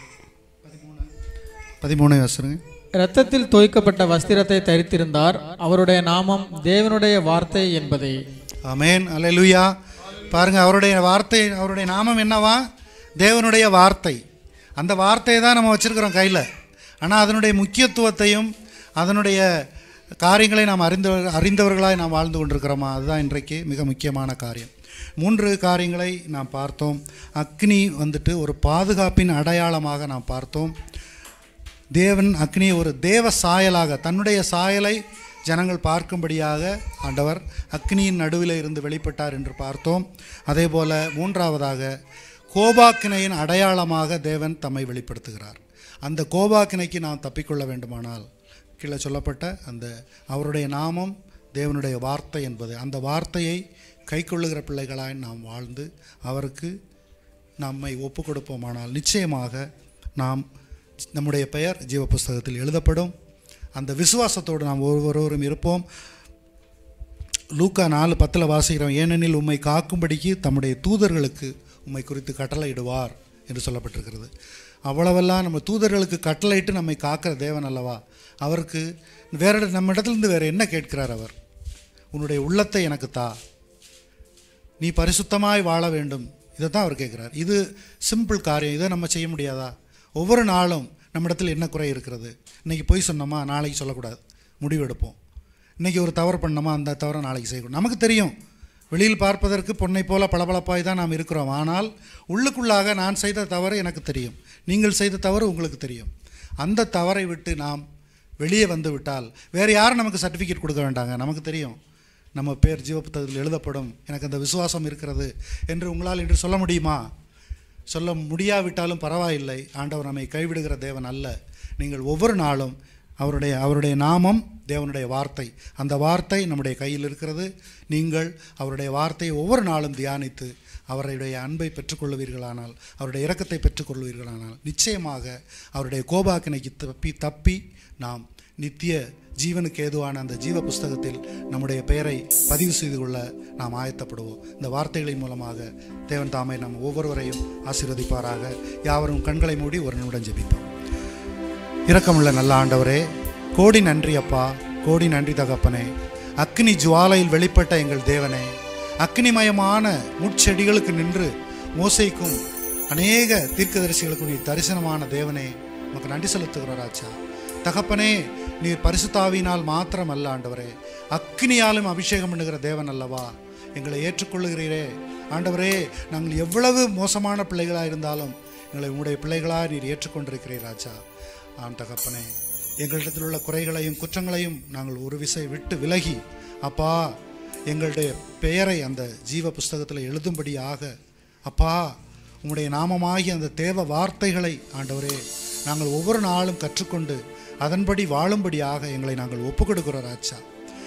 பதிமூணு வசனங்க இரத்தத்தில் தோய்க்கப்பட்ட வஸ்திரத்தை தரித்திருந்தார் அவருடைய நாமம் தேவனுடைய வார்த்தை என்பதே ஆமேன் அல்லேலூயா பாருங்க அவருடைய வார்த்தை அவருடைய நாமம் என்னவா தேவனுடைய வார்த்தை அந்த வார்த்தையை தான் நம்ம வச்சிருக்கிறோம் கையில் ஆனால் அதனுடைய முக்கியத்துவத்தையும் அதனுடைய காரியங்களை நாம் அறிந்த அறிந்தவர்களாய் நாம் வாழ்ந்து கொண்டிருக்கிறோமா அதுதான் இன்றைக்கு மிக முக்கியமான காரியம் மூன்று காரியங்களை நாம் பார்த்தோம் அக்னி வந்துட்டு ஒரு பாதுகாப்பின் அடையாளமாக நாம் பார்த்தோம் தேவன் அக்னியை ஒரு தேவ சாயலாக தன்னுடைய சாயலை ஜனங்கள் பார்க்கும்படியாக ஆண்டவர் அக்னியின் நடுவில் இருந்து வெளிப்பட்டார் என்று பார்த்தோம் அதே போல மூன்றாவதாக கோபாக்கினையின் அடையாளமாக தேவன் தம்மை வெளிப்படுத்துகிறார் அந்த கோபாக்கினைக்கு நாம் தப்பிக்கொள்ள வேண்டுமானால் கீழே சொல்லப்பட்ட அந்த அவருடைய நாமம் தேவனுடைய வார்த்தை என்பது அந்த வார்த்தையை கைக்கொள்ளுகிற பிள்ளைகளாய் நாம் வாழ்ந்து அவருக்கு நம்மை ஒப்பு கொடுப்போமானால் நிச்சயமாக நாம் நம்முடைய பெயர் ஜீவ புஸ்தகத்தில் எழுதப்படும் அந்த விசுவாசத்தோடு நாம் ஒவ்வொருவரும் இருப்போம் லூக்கா நாலு பத்தில் வாசிக்கிறோம் ஏனெனில் உம்மை காக்கும்படிக்கு தம்முடைய தூதர்களுக்கு உம்மை குறித்து கட்டளையிடுவார் என்று சொல்லப்பட்டிருக்கிறது அவ்வளவெல்லாம் நம்ம தூதர்களுக்கு கட்டளையிட்டு நம்மை காக்கிற தேவன் அல்லவா அவருக்கு வேற இட- நம்ம இடத்துலேருந்து வேறு என்ன கேட்கிறார் அவர் உன்னுடைய உள்ளத்தை எனக்கு தா நீ பரிசுத்தமாய் வாழ வேண்டும் இதை தான் அவர் கேட்குறார் இது சிம்பிள் காரியம் இதை நம்ம செய்ய முடியாதா ஒவ்வொரு நாளும் நம்மிடத்தில் என்ன குறை இருக்கிறது இன்றைக்கி பொய் சொன்னோமா நாளைக்கு சொல்லக்கூடாது முடிவெடுப்போம் இன்றைக்கி ஒரு தவறு பண்ணோமா அந்த தவறை நாளைக்கு செய்யக்கூடாது நமக்கு தெரியும் வெளியில் பார்ப்பதற்கு பொன்னை போல பளபளப்பாய் தான் நாம் இருக்கிறோம் ஆனால் உள்ளுக்குள்ளாக நான் செய்த தவறு எனக்கு தெரியும் நீங்கள் செய்த தவறு உங்களுக்கு தெரியும் அந்த தவறை விட்டு நாம் வெளியே வந்து விட்டால் வேறு யாரும் நமக்கு சர்டிஃபிகேட் கொடுக்க வேண்டாங்க நமக்கு தெரியும் நம்ம பேர் ஜீவபுத்தகத்தில் எழுதப்படும் எனக்கு அந்த விசுவாசம் இருக்கிறது என்று உங்களால் இன்று சொல்ல முடியுமா சொல்ல முடியாவிட்டாலும் பரவாயில்லை ஆண்டவர் நம்மை கைவிடுகிற தேவன் அல்ல நீங்கள் ஒவ்வொரு நாளும் அவருடைய அவருடைய நாமம் தேவனுடைய வார்த்தை அந்த வார்த்தை நம்முடைய கையில் இருக்கிறது நீங்கள் அவருடைய வார்த்தையை ஒவ்வொரு நாளும் தியானித்து அவருடைய அன்பை பெற்றுக்கொள்வீர்களானால் அவருடைய இரக்கத்தை பெற்றுக்கொள்வீர்களானால் நிச்சயமாக அவருடைய கோபாக்கினைக்கு தப்பி தப்பி நாம் நித்திய ஜீவனுக்கு ஏதுவான அந்த ஜீவ புஸ்தகத்தில் நம்முடைய பெயரை பதிவு செய்து கொள்ள நாம் ஆயத்தப்படுவோம் இந்த வார்த்தைகளின் மூலமாக தேவன் தாமே நம் ஒவ்வொருவரையும் ஆசீர்வதிப்பாராக யாவரும் கண்களை மூடி ஒரு நிமிடம் ஜெபிப்போம் இரக்கமுள்ள நல்ல ஆண்டவரே கோடி நன்றி அப்பா கோடி நன்றி தகப்பனே அக்னி ஜுவாலையில் வெளிப்பட்ட எங்கள் தேவனே அக்னிமயமான முட்செடிகளுக்கு நின்று மோசைக்கும் அநேக தீர்க்கதரிசிகளுக்கும் நீர் தரிசனமான தேவனே உமக்கு நன்றி செலுத்துகிறோம் ராஜா தகப்பனே நீர் பரிசுத்தாவினால் மாத்திரம் அல்ல ஆண்டவரே அக்னியாலும் அபிஷேகம் பண்ணுகிற தேவன் அல்லவா எங்களை ஏற்றுக்கொள்ளுகிறீரே ஆண்டவரே நாங்கள் எவ்வளவு மோசமான பிள்ளைகளாக இருந்தாலும் எங்களை உங்களுடைய பிள்ளைகளாக நீர் ஏற்றுக்கொண்டிருக்கிறீர் ராஜா ஆம் தகப்பனே எங்களிடத்தில் உள்ள குறைகளையும் குற்றங்களையும் நாங்கள் ஒரு விசை விட்டு விலகி அப்பா எங்களுடைய பெயரை அந்த ஜீவ புஸ்தகத்தில் எழுதும்படியாக அப்பா உம்முடைய நாமமாகி அந்த தேவ வார்த்தைகளை ஆண்டவரே நாங்கள் ஒவ்வொரு நாளும் கற்றுக்கொண்டு அதன்படி வாழும்படியாக எங்களை நாங்கள் ஒப்புக்கொடுக்கிறோம் ராஜா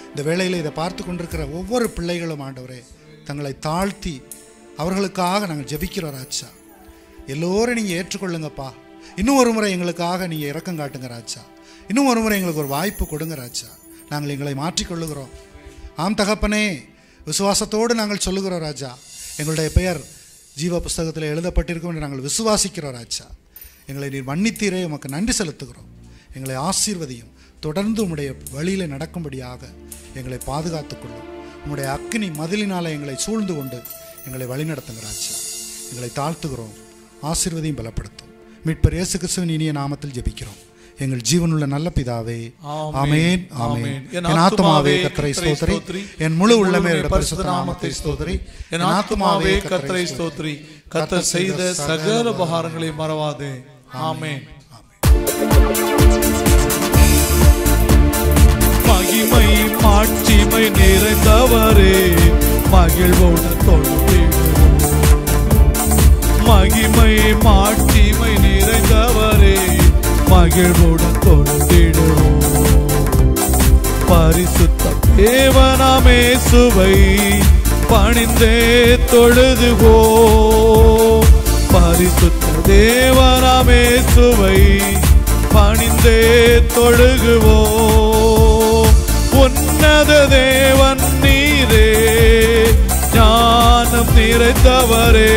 இந்த வேளையில் இதை பார்த்து கொண்டிருக்கிற ஒவ்வொரு பிள்ளைகளும் ஆண்டவரே தங்களை தாழ்த்தி அவர்களுக்காக நாங்கள் ஜெபிக்கிறோம் ராஜா எல்லோரும் நீங்கள் ஏற்றுக்கொள்ளுங்கப்பா இன்னும் ஒரு முறை எங்களுக்காக நீங்கள் இரக்கம் காட்டுங்க ராஜா இன்னும் ஒரு முறை எங்களுக்கு ஒரு வாய்ப்பு கொடுங்க ராஜா நாங்கள் எங்களை மாற்றிக்கொள்ளுகிறோம் ஆம் தகப்பனே விசுவாசத்தோடு நாங்கள் சொல்லுகிறோம் ராஜா எங்களுடைய பெயர் ஜீவ புஸ்தகத்தில் எழுதப்பட்டிருக்கும் என்று நாங்கள் விசுவாசிக்கிறோம் ராஜா எங்களை நீர் மன்னித்தீரே உமக்கு நன்றி செலுத்துகிறோம் எங்களை ஆசீர்வதியும் தொடர்ந்து உம்முடைய வழியில் நடக்கும்படியாக எங்களை பாதுகாத்துக்கொள்ளும் உம்முடைய அக்கினி மதிலினால எங்களை சூழ்ந்து கொண்டு எங்களை வழிநடத்துங்க ராஜா எங்களை தாழ்த்துகிறோம் ஆசீர்வதியும் பலப்படுத்தும் மீட்பர் இயேசு கிறிஸ்துவின் இனிய நாமத்தில் ஜெபிக்கிறோம் எங்கள் ஜீவனுள்ள நல்ல பிதாவே ஆமென். ஆமென் ஆமென். ஆமென் என் என் ஆத்துமாவே ஆத்துமாவே கர்த்தரை கர்த்தரை ஸ்தோத்திரி ஸ்தோத்திரி. என் முழு உள்ளமே உள்ளமே அவருடைய பரிசுத்த நாமத்தை ஸ்தோத்திரி என் ஆத்துமாவே கத்தரை ஸ்தோத்ரி கத்தர் செய்த சகல உபகாரங்களை மறவாதே ஆமென் மகிமை மாட்சிமை நிறைந்தவரே மகிழ்வோடு தொழுதிடுவோம் மகிமை மாட்சிமை நிறைந்தவரே மகிழ்வோடு தொழுதிடுவோம் பரிசுத்த தேவனாமே சுவை பணிந்தே தொழுதுகோ பரிசுத்த தேவனாமே சுவை பணிந்தே தொழுகுவோ உன்னத தேவன் நீரே ஞானம் நிறைந்தவரே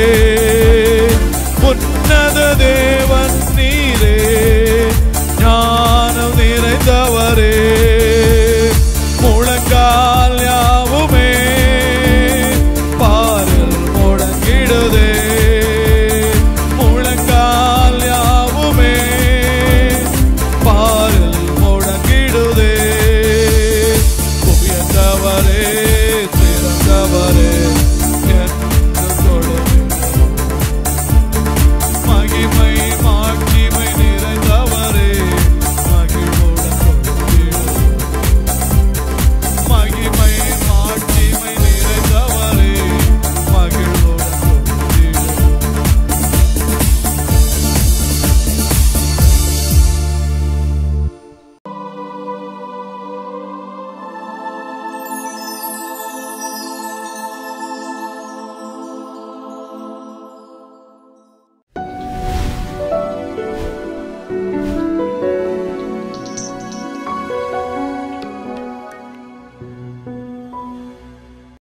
உன்னத தேவன் நீரே ஞானம் நிறைந்தவரே